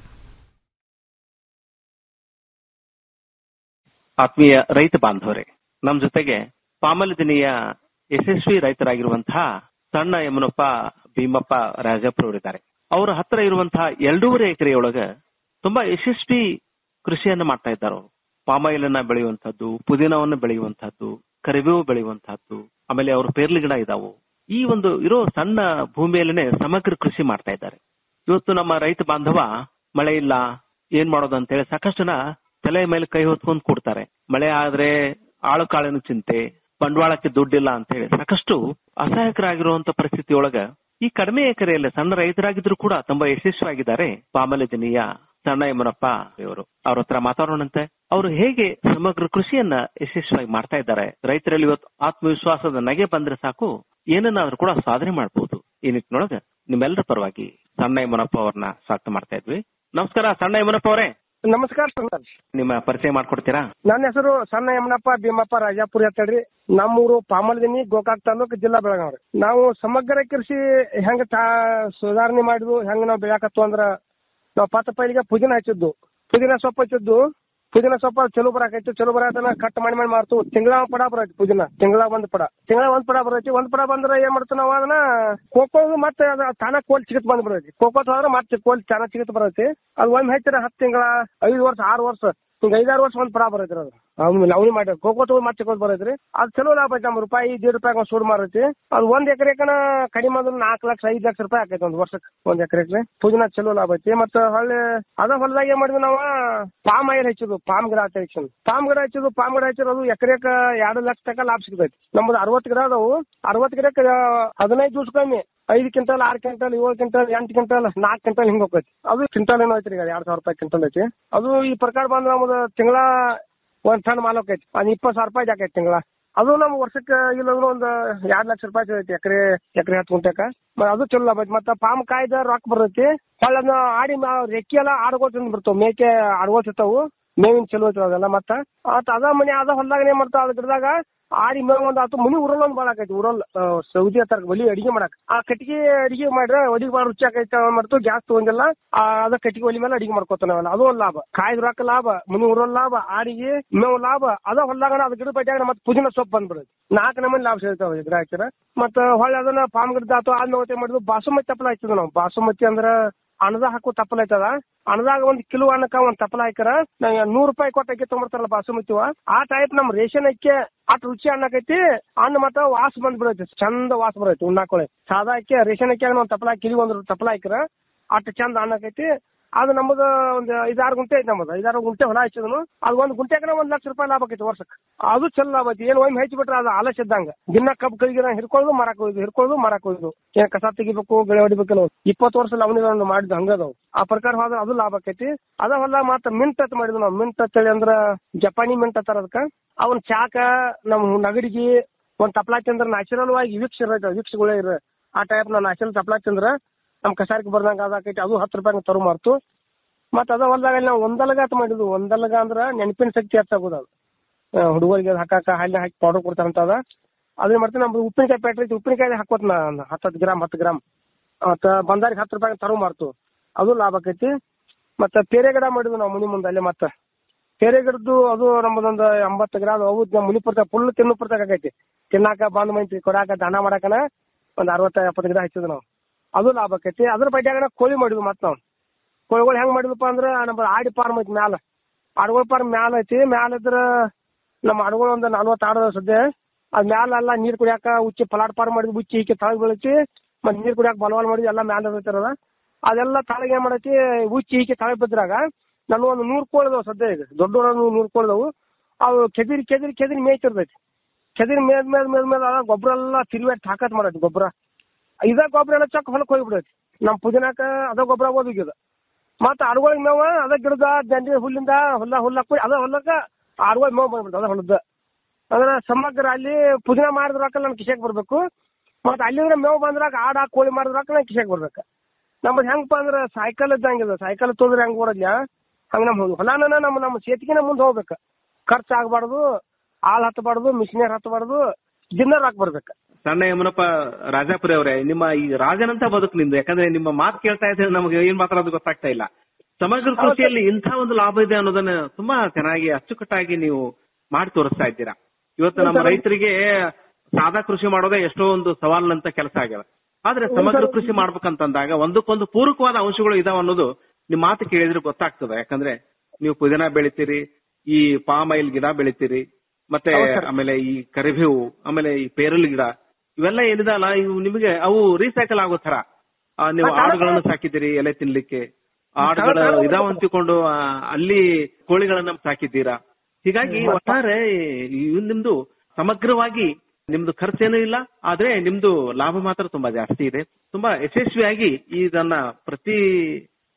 ಆತ್ಮೀಯ ರೈತ ಬಾಂಧವರೇ ನಮ್ಮ ಜೊತೆಗೆ ಪಾಮಲದಿನಿಯ ಯಶಸ್ವಿ ರೈತರಾಗಿರುವಂತಹ ಸಣ್ಣ ಯಮನಪ್ಪ ಭೀಮಪ್ಪ ರಾಜಾಪುರ ಅವರಿದ್ದಾರೆ ಅವರ ಹತ್ರ ಇರುವಂತಹ ಎರಡೂವರೆ ಎಕರೆಯೊಳಗ ತುಂಬಾ ಯಶಸ್ವಿ ಕೃಷಿಯನ್ನ ಮಾಡ್ತಾ ಇದ್ದಾರೆ ಅವರು ಪಾಮಾಯಿಲ್ ಅನ್ನ ಬೆಳೆಯುವಂತಹದ್ದು ಪುದೀನವನ್ನು ಬೆಳೆಯುವಂತಹದ್ದು ಕರಿಬೇವು ಬೆಳೆಯುವಂತಹದ್ದು ಆಮೇಲೆ ಅವ್ರ ಪೇರ್ಲಿ ಗಿಡ ಇದಾವು ಈ ಒಂದು ಇರೋ ಸಣ್ಣ ಭೂಮಿಯಲ್ಲೇನೆ ಸಮಗ್ರ ಕೃಷಿ ಮಾಡ್ತಾ ಇದ್ದಾರೆ ಇವತ್ತು ನಮ್ಮ ರೈತ ಬಾಂಧವ ಮಳೆ ಇಲ್ಲ ಏನ್ ಮಾಡೋದು ಅಂತ ಹೇಳಿ ಸಾಕಷ್ಟು ಜನ ತಲೆ ಮೇಲೆ ಕೈ ಹೊತ್ಕೊಂಡ್ ಕೂಡ್ತಾರೆ ಮಳೆ ಆದ್ರೆ ಆಳು ಕಾಳಿನ ಚಿಂತೆ ಬಂಡವಾಳಕ್ಕೆ ದುಡ್ಡಿಲ್ಲ ಅಂತ ಹೇಳಿ ಸಾಕಷ್ಟು ಅಸಹಾಯಕರಾಗಿರುವಂತ ಪರಿಸ್ಥಿತಿ ಒಳಗ ಈ ಕಡಿಮೆ ಎಕರೆಯಲ್ಲಿ ಸಣ್ಣ ರೈತರಾಗಿದ್ರು ಕೂಡ ತುಂಬಾ ಯಶಸ್ವಿಯಾಗಿದ್ದಾರೆ ಪಾಮಲಜನಿಯ ಸಣ್ಣ ಯಮನಪ್ಪ ಇವರು ಅವ್ರ ಹತ್ರ ಮಾತಾಡೋಣಂತೆ ಅವರು ಹೇಗೆ ಸಮಗ್ರ ಕೃಷಿಯನ್ನ ಯಶಸ್ವಿಯಾಗಿ ಮಾಡ್ತಾ ಇದ್ದಾರೆ ರೈತರಲ್ಲಿ ಇವತ್ತು ಆತ್ಮವಿಶ್ವಾಸದ ನಗೆ ಬಂದ್ರೆ ಸಾಕು ಏನನ್ನಾದ್ರೂ ಕೂಡ ಸಾಧನೆ ಮಾಡಬಹುದು ಈ ನಿಟ್ಟಿನೊಳಗೆ ನಿಮ್ಮೆಲ್ಲರ ಪರವಾಗಿ ಸಣ್ಣ ಯಮನಪ್ಪ ಅವ್ರನ್ನ ಸ್ವಾಗತ ಮಾಡ್ತಾ ಇದ್ವಿ ನಮಸ್ಕಾರ ಸಣ್ಣ ಯಮನಪ್ಪ ಅವರೇ ನಮಸ್ಕಾರ ಸರ್ ನಿಮ್ಮ ಪರಿಚಯ ಮಾಡ್ಕೊಡ್ತೀರಾ ನನ್ನ ಹೆಸರು ಸಣ್ಣ ಯಮನಪ್ಪ ಭೀಮಪ್ಪ ರಾಜಾಪುರಿ ಅಂತ ಹೇಳ್ರಿ ನಮ್ಮೂರು ಪಾಮಲ್ದಿನಿ ಗೋಕಾಕ್ ತಾಲೂಕು ಜಿಲ್ಲಾ ಬೆಳಗಾವಿ ನಾವು ಸಮಗ್ರ ಕೃಷಿ ಹೆಂಗ ತಾ ಸುಧಾರಣೆ ಮಾಡಿದ್ವು ಹೆಂಗ ನಾವು ಬೆಳ್ಯಾಕತ್ತು ಅಂದ್ರ ನಾವು ಪತ್ತ ಪೈಲಿಗೆ ಪುದೀನ ಹಚ್ಚಿದ್ದು ಪುದೀನ ಸೊಪ್ಪು ಹಚ್ಚಿದ್ದು ಪುದೀನ ಸೊಪ್ಪ ಚಲೋ ಬರಾಕೈತಿ ಚಲೋ ಬರಾತನ ಕಟ್ ಮಾಡಿ ಮಾಡಿ ಮಾರ್ತು ತಿಂಗಳ ಪಡ ಬರೈತಿ ಪುದೀನ ತಿಂಗಳ ಒಂದ್ ಪಡ ತಿಂಗಳ ಒಂದ್ ಪಡ ಬರೈತಿ ಒಂದ್ ಪಡ ಬಂದ್ರ ಏನ್ ಮಾಡ್ತೀವಿ ನಾವು ಅದನ್ನ ಕೋಕೋದು ಮತ್ತೆ ಅದ ತಾನ ಕೋಲ್ ಚಿಗತ್ ಬಂದ್ ಬಿಡೈತಿ ಕೋಕೋತ್ ಹೋದ್ರ ಮತ್ತೆ ಕೋಲ್ ತಾನ ಚಿಗತ್ ಬರೈತಿ ಅದು ಒಮ್ಮೆ ಹೆಚ್ಚಿರ ಹತ್ತು ತಿಂಗಳ ಐದು ವರ್ಷ ಆರು ವರ್ಷ ಹಿಂಗ ಐದಾರು ವರ್ಷ ಒಂದ್ ಪಡ ಬರೈತ್ರಿ ಅದು ಅವ್ನು ಲವಣಿ ಮಾಡಿ ಕೋಕೋ ತಗೊಂಡ್ ಮತ್ತೆ ಕೋಲ್ ಬರೈತ್ರಿ ಅದು ಚಲೋ ಲಾಭ ಐತಿ ನಮ್ಮ ರೂಪಾಯಿ ದೇಡ್ ರೂಪಾಯಿ ಒಂದ್ ಸೂಡ್ ಮಾರೈತಿ ಅದು ಒಂದ್ ಎಕರೆಕನ ಕಡಿಮೆ ಅಂದ್ರೆ ನಾಲ್ಕು ಲಕ್ಷ ಐದ್ ಲಕ್ಷ ರೂಪಾಯಿ ಆಕೈತಿ ಒಂದ್ ವರ್ಷಕ್ಕೆ ಒಂದ್ ಎಕರೆಗೆ ಪುದೀನ ಚಲೋ ಲಾಭ ಐತಿ ಮತ್ತ ಹೊಳ್ಳಿ ಅದ ಹೊಲದಾಗ ಏನ್ ಮಾಡಿದ್ವಿ ನಾವು ಪಾಮ್ ಆಯಿಲ್ ಹಚ್ಚಿದ್ವು ಪಾಮ್ ಗಿಡ ಹಚ್ಚಿದ್ವು ಪಾಮ್ ಗಿಡ ಹಚ್ಚಿದ್ವು ಪಾಮ್ ಗಿಡ ಹಚ್ಚಿರೋದು ಎಕರೆಕ ಎರಡು ಲಕ್ಷ ತನಕ ಲಾಭ ಸಿಗ್ತೈತಿ ನಮ್ದು ಅರವತ್ತು ಗಿಡ ಅದಾವು ಅರವತ್ತು ಗಿಡಕ್ಕೆ ಹದಿನೈದು ದಿವಸ ಕಮ್ಮಿ ಐದು ಕ್ವಿಂಟಲ್ ಆರು ಕ್ವಿಂಟಲ್ ಏಳು ಕ್ವಿಂಟಲ್ ಎಂಟು ಕ್ವಿಂಟಲ್ ನಾಲ್ಕು ಕ್ವಿಂಟಲ್ ಹಿಂಗ್ ಹೋಗೈತಿ ಅದು ಕ್ವಿಂಟಲ್ ಏನೋ ಐತ್ರಿ ಈಗ ಎರಡ್ ಸಾವಿರ ರೂಪಾಯಿ ಕ್ವಿಂಟಲ್ ಐತಿ ಅದು ಈ ಪ್ರಕಾರ ಬಂದ್ ನಮ್ದು ತಿಂಗಳ ಒಂದ್ ಟನ್ ಮಾಲ್ ಹೋಗೈತಿ ಅದ್ ಇಪ್ಪತ್ತು ಸಾವಿರ ರೂಪಾಯಿ ಜಾಕೈತಿ ತಿಂಗಳ ಅದು ನಮ್ ವರ್ಷಕ್ಕೆ ಇಲ್ಲಂದ್ರೆ ಒಂದ್ ಎರಡ್ ಲಕ್ಷ ರೂಪಾಯಿ ಸಿಗೈತಿ ಎಕರೆ ಎಕರೆ ಹತ್ತು ಗುಂಟೆಕ ಮ- ಅದು ಚಲೋ ಲಾಭ ಐತಿ ಮತ್ತ ಪಾಮ್ ಕಾಯ್ದ ರೊಕ್ಕ ಬರ್ತೈತಿ ಹೊಳ್ಳ ಆಡಿ ಮ- ರೆಕ್ಕಿ ಎಲ್ಲ ಆಡ್ಗೋಲ್ ತಿಂದ್ ಬಿಡ್ತಾವ ಮೇಕೆ ಆಡ್ಗೋಲ್ ತಿಂತಾವು ಮೇವಿನ ಚಲೋ ಐತಿ ಅದೆಲ್ಲ ಮತ್ತ ಆತ ಅದ ಮನೆ ಅದ ಹೊಲ್ದಾಗ ಏನ್ ಮಾಡ್ತಾವ ಅದ್ ಗಿಡದಾಗ ಆಡಿ ಮೇವ್ ಒಂದ್ ಆತು ಮನಿ ಉರಲ್ ಒಂದ್ ಬಾಳ ಆಕೈತಿ ಉರಲ್ ಆ, ಸೌದಿ ಹತ್ತಾರ ಒಲಿ ಅಡಿಗೆ ಮಾಡಕ್ ಆ ಕಟ್ಟಿಗೆ ಅಡಿಗೆ ಮಾಡ್ರೆ ಒಡಿಗೆ ಬಾಳ ರುಚಿ ಆಕೈತಿ ಮಾಡ್ತು ಗ್ಯಾಸ್ ತಗೊಂಡಿಲ್ಲ ಆ, ಅದ ಕಟ್ಟಿಗೆ ಒಲಿ ಮೇಲೆ ಅಡಿಗೆ ಮಾಡ್ಕೊತಾನವಲ್ಲ ಅದು ಒಂದ್ ಲಾಭ ಕಾಯ್ದ ರೊಕ್ಕ ಲಾಭ ಮನಿ ಉರಲ್ ಲಾಭ ಆಡಿಗೆ ಮೇವ್ ಲಾಭ ಅದ ಹೊಲ್ದಾಗ ಅದ್ ಗಿಡ ಬಡ್ಯಾಗ ಮತ್ತೆ ಪುದೀನ ಸೊಪ್ಪು ಬಂದ್ಬಿಡುತ್ತೆ ನಾಲ್ಕು ನಮೂನಿ ಲಾಭ ಸಿಗ್ತಾವ ಗಿಡ ಹಾಕಿರ ಮತ್ತ ಹೊಳ್ಳಿ ಅದನ್ನ ಪಾಮ್ ಗಿಡದ ಆತು ಆದ್ಮೇಲೆ ಏನ್ ಮಾಡಿದ್ವಿ ಬಾಸುಮತಿ ತಪ್ಪಲ ಹಾಕಿದ್ವಿ ನಾವು ಬಾಸುಮತಿ ಅಂದ್ರ ಅಣದ ಹಾಕೋ ತಪ್ಪಲ ಐತದ ಅಣದಾಗ ಒಂದ್ ಕಿಲೋ ಅನ್ನಕ್ಕ ಒಂದ್ ತಪ್ಪಲ ಹಾಕಿರ ನಾವ್ ನೂರ್ ರೂಪಾಯಿ ಕೊಟ್ಟು ಅಕ್ಕಿ ತಗೊಂಡ್ಬರ್ತಾರಲ್ಲ ಬಾಸುಮತಿವ ಆ ಟೈಪ್ ನಮ್ ರೇಷನ್ ಅಕ್ಕಿ ಅಟ್ ರುಚಿ ಅನ್ನಕೈತಿ ಹಣ್ಣು ಮತ್ತ ವಾಸ ಬಂದ್ ಬಿಡೈತಿ ಚಂದ ವಾಸ ಬರೈತಿ ಉಣ್ಣಾಕೊಳೆ ಸಾದಾ ಅಕ್ಕಿ ರೇಷನ್ ಅಕ್ಕಿ ಒಂದ್ ತಪ್ಪಲ ಕಿಲಿ ಒಂದ್ ತಪ್ಪಲ ಹಾಕಿರ ಅಟ್ ಚಂದ ಅನ್ನಕೈತಿ ಅದು ನಮ್ಮದು ಒಂದ್ ಐದಾರು ಗುಂಟೆ ಐತಿ ನಮ್ಮದು ಐದಾರು ಗುಂಟೆ ಹೊಲ ಹಚ್ಚಿದನು ಅದು ಒಂದ್ ಗುಂಟೆಗೆ ಒಂದ್ ಲಕ್ಷ ರೂಪಾಯಿ ಲಾಭ ಆಕೈತಿ ವರ್ಷಕ್ಕೆ ಅದು ಚಲೋ ಲಾಭ ಐತಿ ಏನ್ ಒಮ್ಮೆ ಹೆಚ್ಚಿಬಿಟ್ರೆ ಅದು ಆಲಸ್ಯ ಇದ್ದಂಗ ದಿನ ಕಬ್ಬು ಕೈಗೆ ಹಿಡ್ಕೊಳ್ಳೋದು ಮರಕ್ ಹೋಯ್ದು ಹಿಡ್ಕೊಳ್ಳೋದು ಮರಕ್ ಹೋಯ್ದು ಏನ್ ಕಸ ತೆಗಿಬೇಕು ಬೆಳೆ ಹೊಡಿಬೇಕಲ್ಲ ಇಪ್ಪತ್ತು ವರ್ಷ ಲವಣಿಗಳನ್ನು ಮಾಡಿದ್ದು ಹಂಗದವು ಆ ಪ್ರಕಾರ ಹೋದ್ರೆ ಅದು ಲಾಭ ಆಕೈತಿ ಅದ ಹೊಲ ಮತ್ತ ಮಿಂಟ್ ಹತ್ ಮಾಡಿದ್ವಿ ನಾವು ಮಿಂಟ್ ಅಂತೇಳಿ ಅಂದ್ರ ಜಪಾನಿ ಮಿಂಟ್ ಅಂತಾರ ಅದಕ್ಕ ಅವನ್ ಚಾಕ ನಮ್ ನಗಡಿಗೆ ಒಂದ್ ತಪ್ಲಾ ತಿಂದ್ರ ನ್ಯಾಚುರಲ್ ಆಗಿ ವೀಕ್ಷ ಇರೈತೆ ವೀಕ್ಷಗಳೇ ಇರ ಆ ಟೈಪ್ ನಾವು ನ್ಯಾಚುರಲ್ ತಪ್ಲಾ ತಿಂದ್ರ ನಮ್ ಕಸಾರಿಕೆ ಬರ್ದಂಗ ಅದಾಕೈತಿ ಅದು ಹತ್ತು ರೂಪಾಯಿ ತರು ಮಾರ್ತು ಮತ್ತ ಅದ ಹೊಲ್ದಾಗ ಅಲ್ಲಿ ನಾವು ಒಂದಲಗ ಅಂತ ಮಾಡಿದ್ವು ಒಂದಲಗ ಅಂದ್ರ ನೆನಪಿನ ಶಕ್ತಿ ಹೆಚ್ಚಾಗೋದು ಅದು ಆ, ಹುಡುಗರಿಗೆ ಅದ್ ಹಾಕಾಕ ಹಾಲಿ ಹಾಕಿ ಪೌಡರ್ ಕೊಡ್ತಾರಂತ ಅದ ಅದನ್ನ ಮಾಡ್ತೀನಿ ನಮ್ದು ಉಪ್ಪಿನಕಾಯಿ ಪ್ಯಾಟ್ರಿ ಐತಿ ಉಪ್ಪಿನಕಾಯಿ ಹಾಕೋತ್ ನಾ ಹತ್ತು ಹತ್ತು ಗ್ರಾಮ್ ಹತ್ತು ಗ್ರಾಮ್ ಮತ್ತ ಬಂದಾರಿಗೆ ಹತ್ತು ರೂಪಾಯಿ ತರು ಮಾರ್ತು ಅದು ಲಾಭ ಆಕೈತಿ ಮತ್ತ ಪೇರೆ ಗಿಡ ಮಾಡಿದ್ವು ನಾವು ಮುನಿ ಮುಂದೆ ಅಲ್ಲಿ ಮತ್ತ ಪೇರೆ ಗಿಡದ್ದು ಅದು ನಮ್ಮದೊಂದು ಎಂಬತ್ತು ಗ್ರಾಮ್ ಅವು ನಮ್ಮ ಮುನಿ ಪುರ್ತ ಫುಲ್ ತಿನ್ನು ಪುರ್ತಕ ಆಕೈತಿ ತಿನ್ನಾಕ ಬಂದ್ ಮಂತಿ ಕೊಡಾಕ ದಾನ ಮಾಡಾಕನ ಒಂದ್ ಅರವತ್ತ ಎಪ್ಪತ್ತು ಗಿಡ ಹಚ್ಚಿದ್ವಿ ನಾವು ಅದು ಲಾಭ ಆಕೈತಿ ಅದ್ರ ಬಡ್ಯಾಗನ ಕೋಳಿ ಮಾಡಿದ್ವಿ ಮತ್ತ ನಾವು ಕೋಳಿಗಳು ಹೆಂಗ್ ಮಾಡಿದ್ವಪ್ಪ ಅಂದ್ರ ನಮ್ಮ ಆಡಿ ಫಾರ್ಮ್ ಐತಿ ಮ್ಯಾಲ ಆಡುಗಳ ಫಾರ್ಮ್ ಮ್ಯಾಲ ಐತಿ ಮ್ಯಾಲ ಇದ್ರ ನಮ್ಮ ಆಡುಗಳು ಒಂದು ನಲ್ವತ್ತು ಆಡು ಸದ್ಯ ಅದ್ ಮ್ಯಾಲ ಎಲ್ಲ ನೀರ್ ಕುಡಿಯಾಕ ಉಚ್ಚಿ ಪ್ಲಾಟ್ಫಾರ್ಮ್ ಮಾಡಿದ್ವಿ ಉಚ್ಚಿ ಈಕೆ ತಳಗ್ ಬೀಳೈತಿ ಮತ್ ನೀರ್ ಕುಡಿಯಾಕ ಬಲವಾಲ್ ಮಾಡಿದ್ವಿ ಎಲ್ಲ ಮ್ಯಾಲ ಇರ್ತದ ಅದೆಲ್ಲ ತಳಗ್ ಏನ್ ಮಾಡೈತಿ ಉಚ್ಚಿ ಈಕೆ ತಳಗ್ ಬಿದ್ರಾಗ ನನ್ನ ಒಂದು ನೂರ್ ಕೋಳಿದವು ಸದ್ಯ ಈಗ ದೊಡ್ಡ ನೂರ್ ಕೋಳಿದವು ಅವು ಕೆದಿರಿ ಕೆದಿರಿ ಕೆದಿರಿ ಮೇಯ್ತಿರ್ತೈತಿ ಕೆದಿರಿ ಮೇದ್ ಮೇದ್ ಮೇದ್ ಮೇದ್ ಅದ ಗೊಬ್ಬರ ಎಲ್ಲ ತಿರುವಾಡಿ ತಾಕತ್ ಮಾಡೈತಿ ಗೊಬ್ಬರ ಇದ ಗೊಬ್ಬರ ಎಲ್ಲ ಚಕ್ ಹೊಲಕ್ ಹೋಗ್ಬಿಡೈತಿ ನಮ್ ಪುದೀನಾಕ ಅದ ಗೊಬ್ಬರ ಓದಿಗ್ಯದ ಮತ್ತ ಆಡುಗಳಿಗೆ ಮೇವ ಅದ ಗಿಡದ ದಂಡಿ ಹುಲ್ಲಿಂದ ಹುಲ್ಲ ಹುಲ್ಲ ಕುಯ್ ಅದ ಹೊಲಕ್ಕ ಆಡುಗಳ ಮೇವ್ ಬಂದ್ಬಿಡ್ತಾವ ಅದ ಹೊಲದ ಅಂದ್ರೆ ಸಮಗ್ರ ಅಲ್ಲಿ ಪುದೀನ ಮಾಡಿದ ರೊಕ್ಕ ನನ್ ಕಿಶೆಗೆ ಬರ್ಬೇಕು ಮತ್ತ ಅಲ್ಲಿಂದ ಮೇವ್ ಬಂದ್ರಾಗ ಆಡ ಕೋಳಿ ಮಾಡಿದ ರೊಕ್ಕ ನನ್ ಕಿಶೆಗೆ ಬರ್ಬೇಕು ನಮ್ಮದ್ ಹೆಂಗಪ್ಪ ಅಂದ್ರ ಸೈಕಲ್ ಇದ್ದಂಗಿದ ಸೈಕಲ್ ತೊಂದ್ರೆ ಹೆಂಗ್ ಓಡದ್ಲ ಹಂಗ ನಮ್ ಹೊಲಾನ ನಮ್ಮ ನಮ್ಮ ಸೇತಿಗಿನ ಮುಂದೆ ಹೋಗ್ಬೇಕು ಖರ್ಚು ಆಗ್ಬಾರ್ದು ಆಳ್ ಹತ್ತಬಾರ್ದು ಮಿಷಿನರ್ ಹತ್ತಬಾರ್ದು ದಿನ ರೊಕ್ಕ ಬರ್ಬೇಕು ಸಣ್ಣ ಯಮನಪ್ಪ ರಾಜಾಪುರಿ ಅವರೇ ನಿಮ್ಮ ಈ ರಾಜನಂತ ಬದುಕು ನಿಮ್ದು ಯಾಕಂದ್ರೆ ನಿಮ್ಮ ಮಾತು ಕೇಳ್ತಾ ಇದ್ರೆ ನಮಗೆ ಏನ್ ಮಾತಾಡೋದು ಗೊತ್ತಾಗ್ತಾ ಇಲ್ಲ ಸಮಗ್ರ ಕೃಷಿಯಲ್ಲಿ ಇಂಥ ಒಂದು ಲಾಭ ಇದೆ ಅನ್ನೋದನ್ನ ತುಂಬಾ ಚೆನ್ನಾಗಿ ಅಚ್ಚುಕಟ್ಟಾಗಿ ನೀವು ಮಾಡಿ ತೋರಿಸ್ತಾ ಇದ್ದೀರಾ ಇವತ್ತು ನಮ್ಮ ರೈತರಿಗೆ ಸಾದಾ ಕೃಷಿ ಮಾಡೋದೇ ಎಷ್ಟೋ ಒಂದು ಸವಾಲಿನಂತ ಕೆಲಸ ಆಗ್ಯದ ಆದ್ರೆ ಸಮಗ್ರ ಕೃಷಿ ಮಾಡ್ಬೇಕಂತಂದಾಗ ಒಂದಕ್ಕೊಂದು ಪೂರಕವಾದ ಅಂಶಗಳು ಇದಾವ ಅನ್ನೋದು ನಿಮ್ ಮಾತು ಕೇಳಿದ್ರೆ ಗೊತ್ತಾಗ್ತದೆ ಯಾಕಂದ್ರೆ ನೀವು ಪುದೀನ ಬೆಳಿತೀರಿ ಈ ಪಾಮ್ ಆಯಿಲ್ ಗಿಡ ಬೆಳಿತೀರಿ ಮತ್ತೆ ಹೌದ್ ಸರ್. ಆಮೇಲೆ ಈ ಕರಿಬೇವು ಆಮೇಲೆ ಈ ಪೇರಲ್ ಗಿಡ ಇವೆಲ್ಲ ಏನಿದಲ್ಲ ಇವು ನಿಮಗೆ ಅವು ರೀಸೈಕಲ್ ಆಗೋ ತರ ಆ, ನೀವು ಮತ್ತೆ ಅದಕ್ಕೆ- ಆಡುಗಳನ್ನು ಸಾಕಿದ್ದೀರಿ ಎಲೆ ತಿನ್ಲಿಕ್ಕೆ ಆಡುಗಳ ಹೌದು, ಹೌದು. ಇದಾವ ಅಂತಿಕೊಂಡು ಆ, ಅಲ್ಲಿ ಕೋಳಿಗಳನ್ನ ಸಾಕಿದ್ದೀರಾ ಹೀಗಾಗಿ ಹ್ಮ್. ಒಟ್ಟಾರೆ ಇವ್ ನಿಮ್ದು ಸಮಗ್ರವಾಗಿ ನಿಮ್ದು ಖರ್ಚೇನೂ ಇಲ್ಲ ಆದ್ರೆ ನಿಮ್ದು ಲಾಭ ಮಾತ್ರ ತುಂಬಾ ಜಾಸ್ತಿ ಇದೆ ತುಂಬಾ ಯಶಸ್ವಿಯಾಗಿ ಇದನ್ನ ಪ್ರತಿ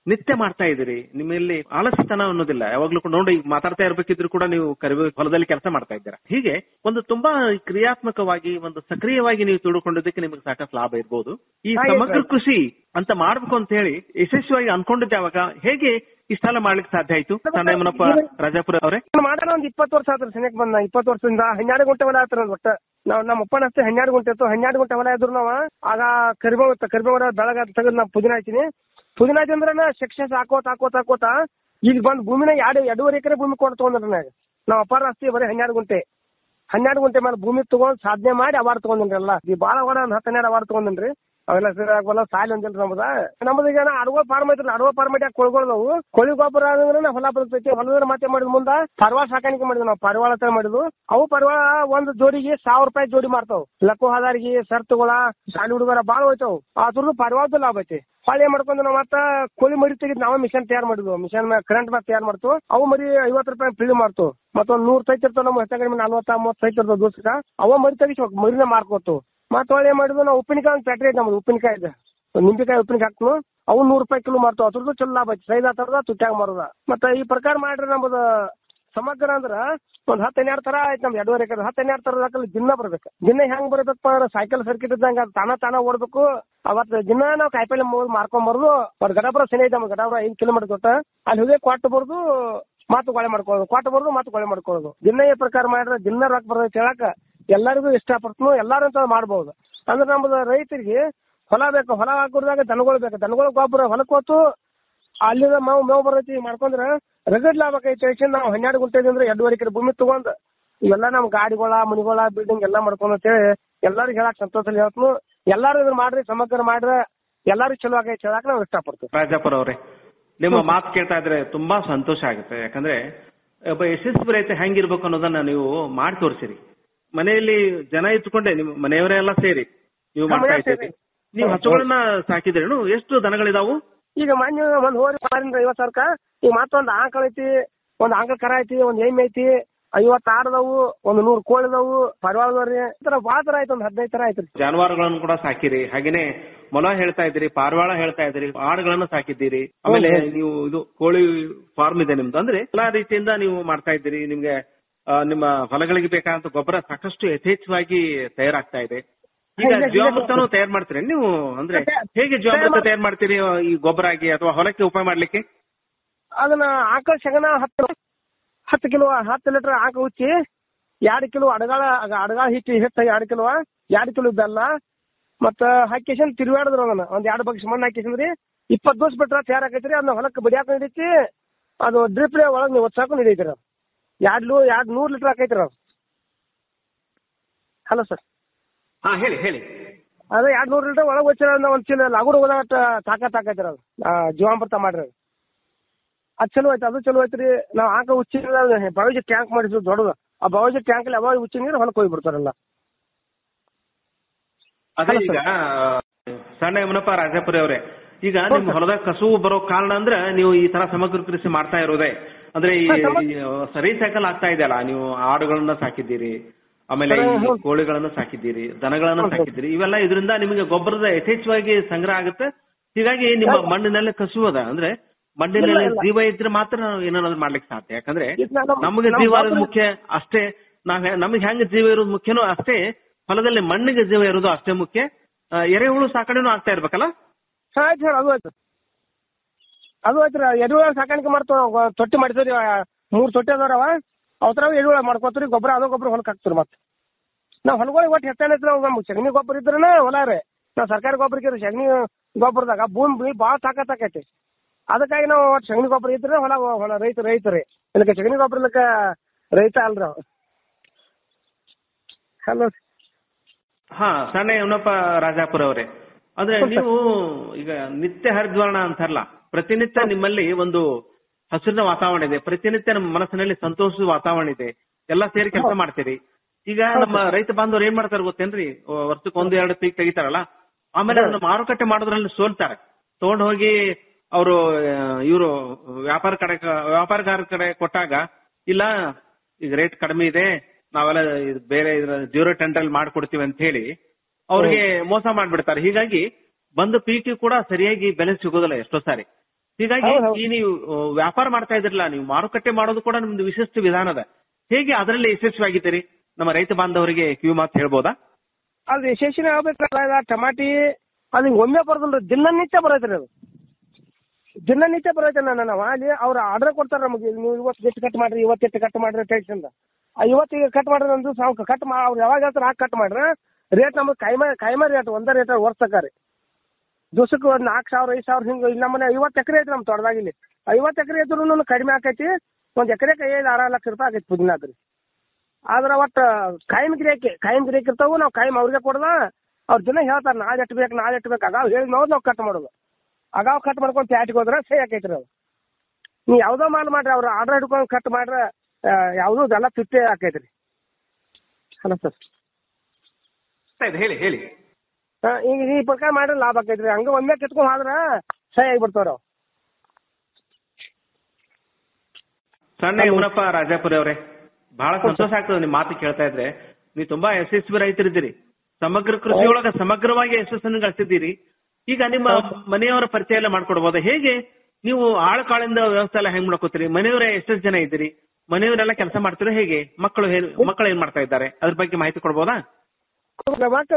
ನಿತ್ಯ ಮಾಡ್ತಾ ಇದ್ದೀರಿ ನಿಮ್ಮಲ್ಲಿ ಆಲಸ್ಯತನ ಅನ್ನೋದಿಲ್ಲ ಯಾವಾಗ್ಲೂ ಕೂಡ ನೋಡಿ ಈಗ ಮಾತಾಡ್ತಾ ಇರ್ಬೇಕಿದ್ರು ಕೂಡ ನೀವು ಕರಿಬೇವು ಹೊಲದಲ್ಲಿ ಕೆಲಸ ಮಾಡ್ತಾ ಇದ್ದೀರಾ ಹೀಗೆ ಒಂದು ತುಂಬಾ ಕ್ರಿಯಾತ್ಮಕವಾಗಿ ಒಂದು ಸಕ್ರಿಯವಾಗಿ ನೀವು ತಿಳ್ಕೊಂಡಿದ್ದಕ್ಕೆ ನಿಮಗೆ ಸಾಕಷ್ಟು ಲಾಭ ಇರ್ಬೋದು ಈ ಹಾ, ಸಮಗ್ರ ಇದೆ. ಕೃಷಿ ಅಂತ ಮಾಡ್ಬೇಕು ಅಂತ ಹೇಳಿ ಯಶಸ್ವಿಯಾಗಿ ಅನ್ಕೊಂಡಿದ್ದೆ ಅವಾಗ ಹೇಗೆ ಇಷ್ಟೆಲ್ಲ ಮಾಡ್ಲಿಕ್ಕೆ ಸಾಧ್ಯ ಆಯ್ತು ಸಣ್ಣಮ್ಮನಪ್ಪ ರಾಜಾಪುರ ಅವರೇ ಮಾಡೋಣ ಒಂದ್ ಇಪ್ಪತ್ತು ವರ್ಷ ಆತ್ರ ಸನಿಯಕ್ ಬಂದ ಇಪ್ಪತ್ತು ವರ್ಷದಿಂದ ಹನ್ನೆರಡು ಗುಂಟೆ ಹೊಲ ಆತ್ರ ಒಟ್ಟ ನಾವ್ ನಮ್ಮ ಅಪ್ಪನ ಅಷ್ಟೇ ಹನ್ನೆರಡು ಗುಂಟೆ ಇತ್ತು ಹನ್ನೆರಡು ಗುಂಟೆ ಹೊಲ ಇದ್ರು ನಾವ ಆಗ ಕರಿಬೇವು ಇತ್ತು ಕರಿಬೇವು ಬೆಳಗ ತೆಗೆದು ನಾ ಪುದೀನ ಹಾಕಿನಿ ಪುದೀನ ಹಾಕಿಂದ್ರ ಸಕ್ಸಸ್ ಹಾಕೋತ ಹಾಕೋತ ಹಾಕೋತ ಈಗ ಬಂದ್ ಭೂಮಿನ ಎರಡು ಎರಡೂವರೆ ಎಕರೆ ಭೂಮಿ ಕೊಟ್ಟು ತಗೊಂಡ್ರ ನಾಗ ನಾವ್ ಅಪ್ಪಾರ ಅಷ್ಟೇ ಬರೀ ಹನ್ನೆರಡು ಗುಂಟೆ ಹನ್ನೆರಡು ಗುಂಟೆ ಮೇಲೆ ಭೂಮಿ ತಗೊಂಡ್ ಸಾಧನೆ ಮಾಡಿ ಅವಾರ್ಡ್ ತಗೊಂಡಿನ್ರಿ ಎಲ್ಲ ಈ ಬಾಳ ಹೊಡ ಒಂದ್ ಹತ್ತು ಹನ್ನೆರಡು ಅವಾರ್ಡ್ ತಗೊಂಡಿನ್ರಿ ಅವೆಲ್ಲ ಸರಿ ಆಗಲ್ಲ ಸಾಲಿ ಒಂದಿಲ್ರಿ ನಮ್ದ ನಮ್ದು ಈಗ ಅಡವ ಫಾರ್ಮ್ ಐತ್ರಿ ಅಡವ ಫಾರ್ಮ್ ಐತಿ ಕೊಳ್ಗೊಳ್ದವು ಕೋಳಿ ಗೊಬ್ಬರ ಅಂದ್ರೆ ನಾವು ಹೊಲ ಬರ್ತೈತಿ ಹೊಲದ ಮತ್ತೆ ಮಾಡಿದ ಮುಂದ ಪರ್ವಾಳ ಸಾಕಾಣಿಕೆ ಮಾಡಿದ್ವಿ ನಾವು ಪರ್ವಾಳ ತರ ಮಾಡಿದ್ವು ಅವು ಪರ್ವಾಳ ಒಂದ್ ಜೋಡಿಗೆ ಸಾವಿರ ರೂಪಾಯಿ ಜೋಡಿ ಮಾರ್ತಾವ್ ಲಕ್ಕು ಹಾದಾರಿಗೆ ಸರ್ತುಗಳ ಶಾಲಿ ಹುಡುಗರ ಬಾಳ ಹೋಯ್ತಾವ್ ಅದ್ರದ್ದು ಪರ್ವಾಳದ ಲಾಭ ಐತಿ ಹೊಳೆ ಮಾಡ್ಕೊಂಡು ನಾವು ಮತ್ತ ಕೋಳಿ ಮರಿ ತೆಗೆದು ನಾವೇ ಮಿಷನ್ ತಯಾರು ಮಾಡಿದ್ವು ಮಿಷನ್ ಕರೆಂಟ್ ಮೇಲೆ ತಯಾರು ಮಾಡ್ತು ಅವು ಮರಿ ಐವತ್ತು ರೂಪಾಯಿ ಪಿಳಿ ಮಾಡ್ತು ಮತ್ತೊಂದ್ ನೂರ್ ಸೈಟ್ ಇರ್ತಾವ ನಮ್ಮ ಹೆಚ್ಚ ಕಡಿಮೆ ನಲ್ವತ್ತ ಮೂವತ್ತು ಸೈಟ್ ಇರ್ತಾವ ದೋಸ್ತ ಅವ ಮರಿ ತೆಗಿಸಿ ಮರಿನ ಮಾರ್ಕೋತು ಮತ್ತ ಹೊಳೆ ಮಾಡಿದ್ವು ನಾವು ಉಪ್ಪಿನಕಾಯಿ ಒಂದು ಫ್ಯಾಕ್ಟ್ರಿ ಐತೆ ನಮ್ದು ಉಪ್ಪಿನಕಾಯಿ ಇದೆ ನಿಂಬೆಕಾಯಿ ಉಪ್ಪಿನಕಾಯಿ ಹಾಕ್ತು ಅವು ನೂರು ರೂಪಾಯಿ ಕಿಲೋ ಮಾರ್ತಾವ ಅದ್ರದ್ದು ಚಲೋ ಲಾಭ ಐತಿ ಸೈದಾ ತರದ ತುಟ್ಯಾಗ ಮಾರೋದ ಮತ್ತ ಈ ಪ್ರಕಾರ ಮಾಡ್ರಿ ನಮ್ದು ಸಮಗ್ರ ಅಂದ್ರ ಒಂದ್ ಹತ್ತು ಹನ್ನೆರಡು ತರ ಆಯ್ತು ನಮ್ದು ಎರಡೂವರೆ ಎಕರೆ ಹತ್ತು ಹನ್ನೆರಡು ತರದ ಹಾಕಲ್ಲ ದಿನ ಬರ್ಬೇಕು ದಿನ ಹೆಂಗ್ ಬರ್ಬೇಕಪ್ಪ ಅಂದ್ರೆ ಸೈಕಲ್ ಸರ್ಕಿಟ್ ಇದ್ದಂಗ ಅದು ತಾನ ತಾನ ಓಡ್ಬೇಕು ಅವತ್ತು ದಿನ ನಾವು ಕಾಯಿಪಲ್ಲೆ ಮಾರ್ಕೊಂಡ್ ಬರೋದು ಅವ್ರ ಗಡಾಪುರ ಸನಿ ಐತೆ ನಮ್ಗೆ ಗಡಾಪುರ ಐದು ಕಿಲೋಮೀಟರ್ ಕೊಟ್ಟ ಅಲ್ಲಿ ಹೋಗಿ ಕೊಟ್ಟು ಬರ್ದು ಮಾತು ಕೊಳೆ ಮಾಡ್ಕೊಳ್ಳೋದು ಕೊಟ್ಟು ಬರ್ದು ಮಾತು ಕೊಳೆ ಮಾಡ್ಕೊಳ್ಳೋದು ದಿನ ಈ ಪ್ರಕಾರ ಮಾಡಿದ್ರೆ ದಿನ ರೊಕ್ಕ ಬರ್ತೈತೆ ಹೇಳಕ ಎಲ್ಲರಿಗೂ ಇಷ್ಟಪಡ್ತು ಎಲ್ಲಾರು ಅಂತ ಮಾಡ್ಬೋದು ಅಂದ್ರೆ ನಮ್ದು ರೈತರಿಗೆ ಹೊಲ ಬೇಕು ಹೊಲ ಹಾಕೋದಾಗ ದನಗಳು ಬೇಕು ದನಗಳ ಗೊಬ್ಬರ ಹೊಲಕ್ಕೆ ಹೋತು ಅಲ್ಲಿಂದ ಮೇವು ಮೇವು ಬರ್ತೈತಿ ಮಾಡ್ಕೊಂಡ್ರ ರಗಡ್ ಲಾಭ ಐತಿ ಯಾಕಂದ್ರೆ ನಾವು ಹನ್ನೆರಡು ಗುಂಟೆ ಅಂದ್ರೆ ಎರಡೂವರೆ ಎಕರೆ ಭೂಮಿ ತಗೊಂಡ್ ಇವೆಲ್ಲ ನಮ್ ಗಾಡಿಗಳ ಮನಿಗಳ ಬಿಲ್ಡಿಂಗ್ ಎಲ್ಲ ಮಾಡ್ಕೊಂಡು ಅಂತೇಳಿ ಎಲ್ಲರಿಗೂ ಹೇಳಕ್ ಸಂತೋಷ ಹೇಳ್ತು ಎಲ್ಲಾರು ಇದನ್ನ ಮಾಡ್ರಿ ಸಮಗ್ರ ಮಾಡ್ರೆ ಎಲ್ಲಾರು ಚಲೋ ಆಗೈತೆ ಹೇಳಕ್ ನಾವು ಇಷ್ಟಪಡ್ತೀವಿ ರಾಜಾಪುರ ಅವರೇ ನಿಮ್ಮ ಮಾತು ಕೇಳ್ತಾ ಇದ್ರೆ ತುಂಬಾ ಸಂತೋಷ ಆಗುತ್ತೆ ಯಾಕಂದ್ರೆ ಒಬ್ಬ ಯಶಸ್ವಿ ರೈತ ಹೆಂಗಿರ್ಬೇಕು ಅನ್ನೋದನ್ನ ನೀವು ಮಾಡಿ ತೋರಿಸಿರಿ ಮನೆಯಲ್ಲಿ ಜನ ಇಟ್ಕೊಂಡೆ ನಿಮ್ಮ ಮನೆಯವರೇ ಎಲ್ಲ ಸೇರಿ ನೀವು ಹಾ, ಮಾಡ್ತಾ ಮನೆಯವ್ರ್ ಇದ್ದೀರಿ ಸೇರಿ. ನೀವು ಹಸುಗಳನ್ನ ಸಾಕಿದ್ರೇನು ಎಷ್ಟು ದನಗಳಿದಾವು ಈಗ ಮಾನ್ಯ ಒಂದ್ ಹೋರಿ ಮಾರಿಂದ ಐವತ್ ಸಾವಿರಕ್ಕ ಈಗ ಮತ್ತೊಂದ್ ಆಕಳ ಐತಿ ಒಂದ್ ಆಕಳ ಕರ ಐತಿ ಒಂದ್ ಎಮ್ಮೆ ಐತಿ ಐವತ್ ಆಡದವು ಒಂದ್ ನೂರ್ ಕೋಳಿ ಅದಾವು ಪರವಾಳದವ್ರಿ ಈ ತರ ಬಾಳ ತರ ಐತಿ ಒಂದ್ ಹದಿನೈದು ತರ ಐತ್ರಿ ಜಾನುವಾರುಗಳನ್ನು ಕೂಡ ಸಾಕಿರಿ ಹಾಗೇನೆ ಮೊಲ ಹೇಳ್ತಾ ಇದ್ದೀರಿ ಪಾರಿವಾಳ ಹೇಳ್ತಾ ಇದ್ದೀರಿ ಆಡುಗಳನ್ನ ಸಾಕಿದ್ದೀರಿ ಆಮೇಲೆ ಹೌದು. ನೀವು ಇದು ಕೋಳಿ ಫಾರ್ಮ್ ಇದೆ ನಿಮ್ದು ಅಂದ್ರೆ ಎಲ್ಲಾ ರೀತಿಯಿಂದ ನೀವು ಮಾಡ್ತಾ ಇದ್ದೀರಿ ನಿಮ್ಗೆ ಆ, ನಿಮ್ಮ ಹೊಲಗಳಿಗೆ ಬೇಕಾದಂತ ಗೊಬ್ಬರ ಸಾಕಷ್ಟು ಯಥೇಚ್ಛವಾಗಿ ತಯಾರಾಗ್ತಾ ಇದೆ ಈಗ ಇಲ್ಲ, ಇಲ್ಲ. ಜೀವಾಮೃತನೂ ತಯಾರು ಮಾಡ್ತೀರಿ ನೀವು ಅಂದ್ರೆ ಹೇಗೆ ಜೀವಾಮೃತ ತಯಾರು ಮಾಡ್ತೀರಿ ಈ ಗೊಬ್ಬರ ಆಗಿ ಅಥವಾ ಹೊಲಕ್ಕೆ ಉಪಯೋಗ ಮಾಡ್ಲಿಕ್ಕೆ ಅದನ್ನ ಆಕಳ ಶಗನ ಹತ್ತು ಹತ್ತು ಕಿಲೋ ಹತ್ತು ಲೀಟರ್ ಆಕಳ ಉಚ್ಚಿ ಎರಡು ಕಿಲೋ ಅಡಗಾಳ ಅಡಗಾಳ ಹಿಟ್ಟು ಹಿಟ್ಟು ಎರಡು ಕಿಲೋ ಎರಡು ಕಿಲೋ ಬೆಲ್ಲ ಮತ್ತ ಹಾಕಿಸನ್ ತಿರುಗಾಡಿದ್ರು ಅದನ್ನ ಒಂದ್ ಎರಡು ಬಗ್ಸ್ ಮಣ್ಣು ಹಾಕಿಸಂದ್ರಿ ಇಪ್ಪತ್ತು ದಿವಸ ಬಿಟ್ರ ತಯಾರಾಕೈತ್ರಿ ಅದನ್ನ ಹೊಲಕ್ಕೆ ಬಡಿಯಾಕ ನಡೀತಿ ಅದು ಡ್ರಿಪ್ ಒಳಗ್ ನೀವು ಒಚ್ಚಾಕು ನಡೀತೀರ ಅದು ಎರಡು ಲೂ ಎರಡು ನೂರು ಲೀಟರ್ ಹಾಕೈತ್ರಿ ಅದು ಹಲೋ ಸರ್ ಹಾ ಹೇಳಿ ಹೇಳಿ ಅದೇ ಎರಡ್ ನೂರು ಲೀಟರ್ ಒಳಗೆ ವಚ್ಚಿರ ಒಂದ್ ಚೀಲ ಲಗುಡು ಹೋದಾಗ ತಾಕತ್ ಹಾಕೈತ್ರಿ ಅದು ಆ, ಜೀವಾಮೃತ ಮಾಡ್ರಿ ಅದು ಅದ್ ಚಲೋ ಐತಿ ಅದು ಚಲೋ ಐತ್ರಿ ನಾವ್ ಆಕ ಉಚ್ಚಿ ಬಾವಿಜಿ ಟ್ಯಾಂಕ್ ಮಾಡಿದ್ವಿ ದೊಡ್ಡದು ಆ ಬಾವಿಜಿ ಟ್ಯಾಂಕ್ ಅಲ್ಲಿ ಯಾವಾಗ ಉಚ್ಚಿ ನೀರು ಹೊಲಕ್ಕೆ ಹೋಗಿ ಬಿಡ್ತಾರಲ್ಲ ಅದೇ ಈಗ ಸಣ್ಣ ಯಮನಪ್ಪ ರಾಜಾಪುರಿ ಅವರೇ ಈಗ ನಿಮ್ ಹೊಲದಾಗ ಕಸುವು ಬರೋ ಕಾರಣ ಅಂದ್ರೆ ನೀವು ಈ ತರ ಸಮಗ್ರ ಕೃಷಿ ಮಾಡ್ತಾ ಇರೋದೇ ಅಂದ್ರೆ ಈ ಈ ಸರಿ ಸೈಕಲ್ ಆಗ್ತಾ ಇದೆಯಲ್ಲ ನೀವು ಆಡುಗಳನ್ನ ಸಾಕಿದ್ದೀರಿ ಆಮೇಲೆ ಈ ಹೌದು. ಕೋಳಿಗಳನ್ನ ಸಾಕಿದ್ದೀರಿ ದನಗಳನ್ನ ಸಾಕಿದ್ದೀರಿ ಇವೆಲ್ಲ ಇದರಿಂದ ನಿಮಗೆ ಗೊಬ್ಬರದ ಯಥೇಚ್ಛವಾಗಿ ಸಂಗ್ರಹ ಆಗುತ್ತೆ ಹೀಗಾಗಿ ನಿಮ್ಮ ಮಣ್ಣಿನಲ್ಲಿ ಕಸುವು ಅದ ಅಂದ್ರೆ ಮಣ್ಣಿನಲ್ಲಿ ಇಲ್ಲ, ಇಲ್ಲ. ಜೀವ ಇದ್ರೆ ಮಾತ್ರ ನಾವು ಏನಾದ್ರು ಮಾಡ್ಲಿಕ್ಕೆ ಸಾಧ್ಯ ಯಾಕಂದ್ರೆ ಇದು ನಮ್ಮ- ನಮಗೆ ನಮ್ಮ ಜೀವ ಇರೋದು ಗೊಬ್ಬರ- ಮುಖ್ಯ ಅಷ್ಟೇ ನಾವ್ ಹೆ- ನಮಗೆ ಹೆಂಗ್ ಜೀವ ಇರೋದು ಮುಖ್ಯನೋ ಅಷ್ಟೇ ಹೊಲದಲ್ಲಿ ಮಣ್ಣಿಗೆ ಜೀವ ಇರೋದು ಅಷ್ಟೇ ಮುಖ್ಯ ಆ, ಎರೆಹುಳು ಸಾಕಣೆನೂ ಆಗ್ತಾ ಇರ್ಬೇಕಲ್ಲ ಹಾ ಆಯ್ತು ಸರ್ ಅದು ಆಯ್ತು ಅದು ಆಯ್ತು ಎರುಳ ಸಾಕಾಣಿಕೆ ಮಾಡ್ತಾವ ನಾವು ತೊಟ್ಟಿ ಮಾಡಿದ್ರಿ ಮೂರ್ ತೊಟ್ಟಿ ಅದಾರವ ಅವತರ ಎರುಳ ಮಾಡ್ಕೋತೀರಿ ಗೊಬ್ಬರ ಅದೋ ಗೊಬ್ಬರ ಹೊಲಕ್ಕೆ ಹಾಕ್ತೀರಿ ಮತ್ತೆ ನಾವ್ ಹೊಲಗಳಿಗೆ ಒಟ್ಟು ಹೆಚ್ಚಾನ ನಾವು ನಮ್ಗೆ ಸಗಣಿ ಗೊಬ್ಬರ ಇದ್ರನ ಹೊಲ ರೀ ನಾವ್ ಸರ್ಕಾರಿ ಗೊಬ್ಬರಕ್ಕೆ ಸಗಣಿ ಗೊಬ್ಬರದಾಗ ಭೂಮಿ ಭಾಳ ತಾಕತ್ ಆಕೈತಿ ಅದಕ್ಕಾಗಿ ನಾವು ಒಟ್ಟು ಸಗಣಿ ಗೊಬ್ಬರ ಇದ್ರೆ ಹೊಲ ಹೊಲ ರೈತ ರೈತರಿ ಇದಕ್ಕೆ ಸಗಣಿ ಗೊಬ್ಬರ ಇಲ್ಲಕ ರೈತ ಅಲ್ರಿ ಅವ ಹಲೋ ಹಾ ಸಣ್ಣ ಯಮನಪ್ಪ ರಾಜಾಪುರ ಅವರೇ ಅಂದ್ರೆ ನೀವು ಈಗ ನಿತ್ಯ ಹರಿದ್ವರ್ಣ ಅಂತಾರಲ್ಲ ಪ್ರತಿನಿತ್ಯ ನಿಮ್ಮಲ್ಲಿ ಒಂದು ಹಸಿರಿನ ವಾತಾವರಣ ಇದೆ ಪ್ರತಿನಿತ್ಯ ನಮ್ಮ ಮನಸ್ಸಿನಲ್ಲಿ ಸಂತೋಷದ ವಾತಾವರಣ ಇದೆ ಎಲ್ಲ ಸೇರಿ ಕೆಲಸ ಮಾಡ್ತೀರಿ ಈಗ ನಮ್ಮ ರೈತ ಬಾಂಧವರು ಏನ್ ಮಾಡ್ತಾರೆ ಗೊತ್ತೇನ್ರಿ ವ- ವರ್ಷಕ್ಕೆ ಒಂದು ಎರಡು ಪೀಕ್ ತೆಗಿತಾರಲ್ಲ ಆಮೇಲೆ ಅದನ್ನ ಮಾರುಕಟ್ಟೆ ಮಾಡೋದ್ರಲ್ಲಿ ಸೋಲ್ತಾರೆ ತಗೊಂಡ್ ಹೋಗಿ ಅವರು ಇವರು ವ್ಯಾಪಾರ ಕಡೆ ವ್ಯಾಪಾರಗಾರ ಕಡೆ ಕೊಟ್ಟಾಗ ಇಲ್ಲ ಈಗ ರೇಟ್ ಕಡಿಮೆ ಇದೆ ನಾವೆಲ್ಲ ಇದು ಬೇರೆ ಇದ್ರ ಜೀರೋ ಟೆಂಡರ್ ಮಾಡ್ಕೊಡ್ತೀವಿ ಅಂತ ಹೇಳಿ ಅವ್ರಿಗೆ ಮೋಸ ಮಾಡ್ಬಿಡ್ತಾರೆ ಹೀಗಾಗಿ ಬಂದ ಪೀಕ್ ಕೂಡ ಸರಿಯಾಗಿ ಬೆಲೆ ಸಿಗೋದಿಲ್ಲ ಎಷ್ಟೋ ಸಾರಿ ಹೀಗಾಗಿ ಹೌದ್ ಹೌದ್. ಈ ನೀವು ಆ, ವ್ಯಾಪಾರ ಮಾಡ್ತಾ ಇದ್ರಲ್ಲ ನೀವು ಮಾರುಕಟ್ಟೆ ಮಾಡೋದು ಕೂಡ ನಿಮ್ದು ವಿಶಿಷ್ಟ ವಿಧಾನ ಅದ ಹೇಗೆ ಅದರಲ್ಲಿ ಯಶಸ್ವಿಯಾಗಿದ್ದೀರಿ ನಮ್ಮ ರೈತ ಬಾಂಧವರಿಗೆ ಕಿವಿ ಮಾತು ಹೇಳ್ಬೋದಾ ಅದು ಯಶಸ್ವಿನ ಆಗ್ಬೇಕಲ್ಲ ಟಮಾಟಿ ಅದು ಹಿಂಗ್ ಒಮ್ಮೆ ಬರೋದಿಲ್ರಿ ದಿನನಿತ್ಯ ಬರೈತ್ರಿ ಅದು ದಿನನಿತ್ಯ ಬರೈತೆ ನನ್ನ ನಾವು ಅಲ್ಲಿ ಅವ್ರ ಆರ್ಡರ್ ಕೊಡ್ತಾರೆ ನಮಗೆ ನೀವು ಇವತ್ತು ಎಷ್ಟು ಕಟ್ ಮಾಡ್ರಿ ಇವತ್ತು ಎಷ್ಟು ಕಟ್ ಮಾಡ್ರಿ ಟೈಟ್ಸಿಂದ ಇವತ್ತು ಈಗ ಕಟ್ ಮಾಡ್ರಿ ಅಂದ್ರೆ ಸಾವು ಕಟ್ ಮಾ ಅವ್ರು ಯಾವಾಗ ಹೇಳ್ತಾರೆ ಹಾಕಿ ಕಟ್ ಮಾಡ್ರಿ ರೇಟ್ ನಮಗೆ ಕೈಮ ಕೈಮ ರೇಟ್ ಒಂದೇ ರೇಟ್ ವರ್ಷಕ್ಕೆ ರೀ ದಿವ್ಸಕ್ಕೆ ಒಂದು ನಾಲ್ಕು ಸಾವಿರ ಐದು ಸಾವಿರ ಹಿಂಗೆ ಇಲ್ಲಿ ನಮ್ಮನೆ ಐವತ್ತು ಎಕರೆ ಐತಿ ನಮ್ಮ ತೋಟದಾಗ ಇಲ್ಲಿ ಐವತ್ತು ಎಕರೆ ಇದ್ರೂ ಕಡಿಮೆ ಆಕೈತಿ ಒಂದು ಎಕರೆಗೆ ಐದು ಆರು ಲಕ್ಷ ರೂಪಾಯಿ ಆಗೈತಿ ಪುದೀನಾಕ್ ರೀ ಆದ್ರೆ ಒಟ್ಟು ಕಾಯಂ ಗಿರಾಕಿ ಕಾಯಂ ಗಿರಾಕಿ ಇರ್ತಾವು ನಾವು ಕಾಯಂ ಅವ್ರಿಗೆ ಕೊಡದ ಅವ್ರ ದಿನ ಹೇಳ್ತಾರೆ ನಾಳೆ ಎಟ್ಟು ಬೇಕು ನಾಳೆ ಎಟ್ಟು ಬೇಕು ಅಗಾವ್ ಹೇಳಿ ನಾವು ನಾವು ಕಟ್ ಮಾಡೋದು ಅಗಾವ್ ಕಟ್ ಮಾಡ್ಕೊಂಡು ಪ್ಯಾಟಿಗೆ ಹೋದ್ರೆ ಸಹಿ ಆಕೈತ್ರಿ ಅದು ನೀವು ಯಾವ್ದೋ ಮಾಲ್ ಮಾಡ್ರಿ ಅವ್ರು ಆರ್ಡರ್ ಹಿಡ್ಕೊಂಡು ಕಟ್ ಮಾಡ್ರೆ ಯಾವುದೂ ಎಲ್ಲ ಫಿಫ್ಟಿ ಆಕೈತ್ರಿ ಹಲೋ ಸರ್ ಇದೆ, ಹೇಳಿ ಹೇಳಿ ಈಗ ಈ ಪ್ರಕಾರ ಮಾಡ್ರೆ ಲಾಭ ಆಕೈತ್ರಿ ಹಂಗ ಒಮ್ಮೆ ಕಿತ್ಕೊಂಡ್ ಹೋದ್ರೆ ಸಹಿ ಆಗಿಬಿಡ್ತಾವ್ರಿ ಅವು ಸಣ್ಣ ಯಮುನಪ್ಪ ರಾಜಾಪುರ ಅವರೇ ಬಹಳ ಸಂತೋಷ ಆಗ್ತದೆ ನಿಮ್ ಮಾತು ಕೇಳ್ತಾ ಇದ್ರೆ ನೀವು ತುಂಬಾ ಯಶಸ್ವಿ ರೈತರಿದ್ದೀರಿ ಸಮಗ್ರ ಕೃಷಿಯೊಳಗ ಸಮಗ್ರವಾಗಿ ಯಶಸ್ಸನ್ನು ಗಳಿಸಿದ್ದೀರಿ ಈಗ ನಿಮ್ಮ ಮನೆಯವರ ಪರಿಚಯ ಎಲ್ಲ ಮಾಡ್ಕೊಡ್ಬೋದಾ ಹೇಗೆ ನೀವು ಆಳು ಕಾಳಿಂದ ವ್ಯವಸ್ಥೆ ಎಲ್ಲ ಹೆಂಗ್ ಮಾಡ್ಕೋತೀರಿ ಮನೆಯವರೇ ಎಷ್ಟೆಷ್ಟು ಜನ ಇದ್ದೀರಿ ಮನೆಯವರೆಲ್ಲ ಕೆಲಸ ಮಾಡ್ತೀರಾ ಹೇಗೆ ಮಕ್ಕಳು ಹೇ- ಮಕ್ಕಳು ಏನ್ ಮಾಡ್ತಾ ಇದ್ದಾರೆ ಅದ್ರ ಬಗ್ಗೆ ಮಾಹಿತಿ ಕೊಡ್ಬೋದಾ ಮಕ್ಕಳ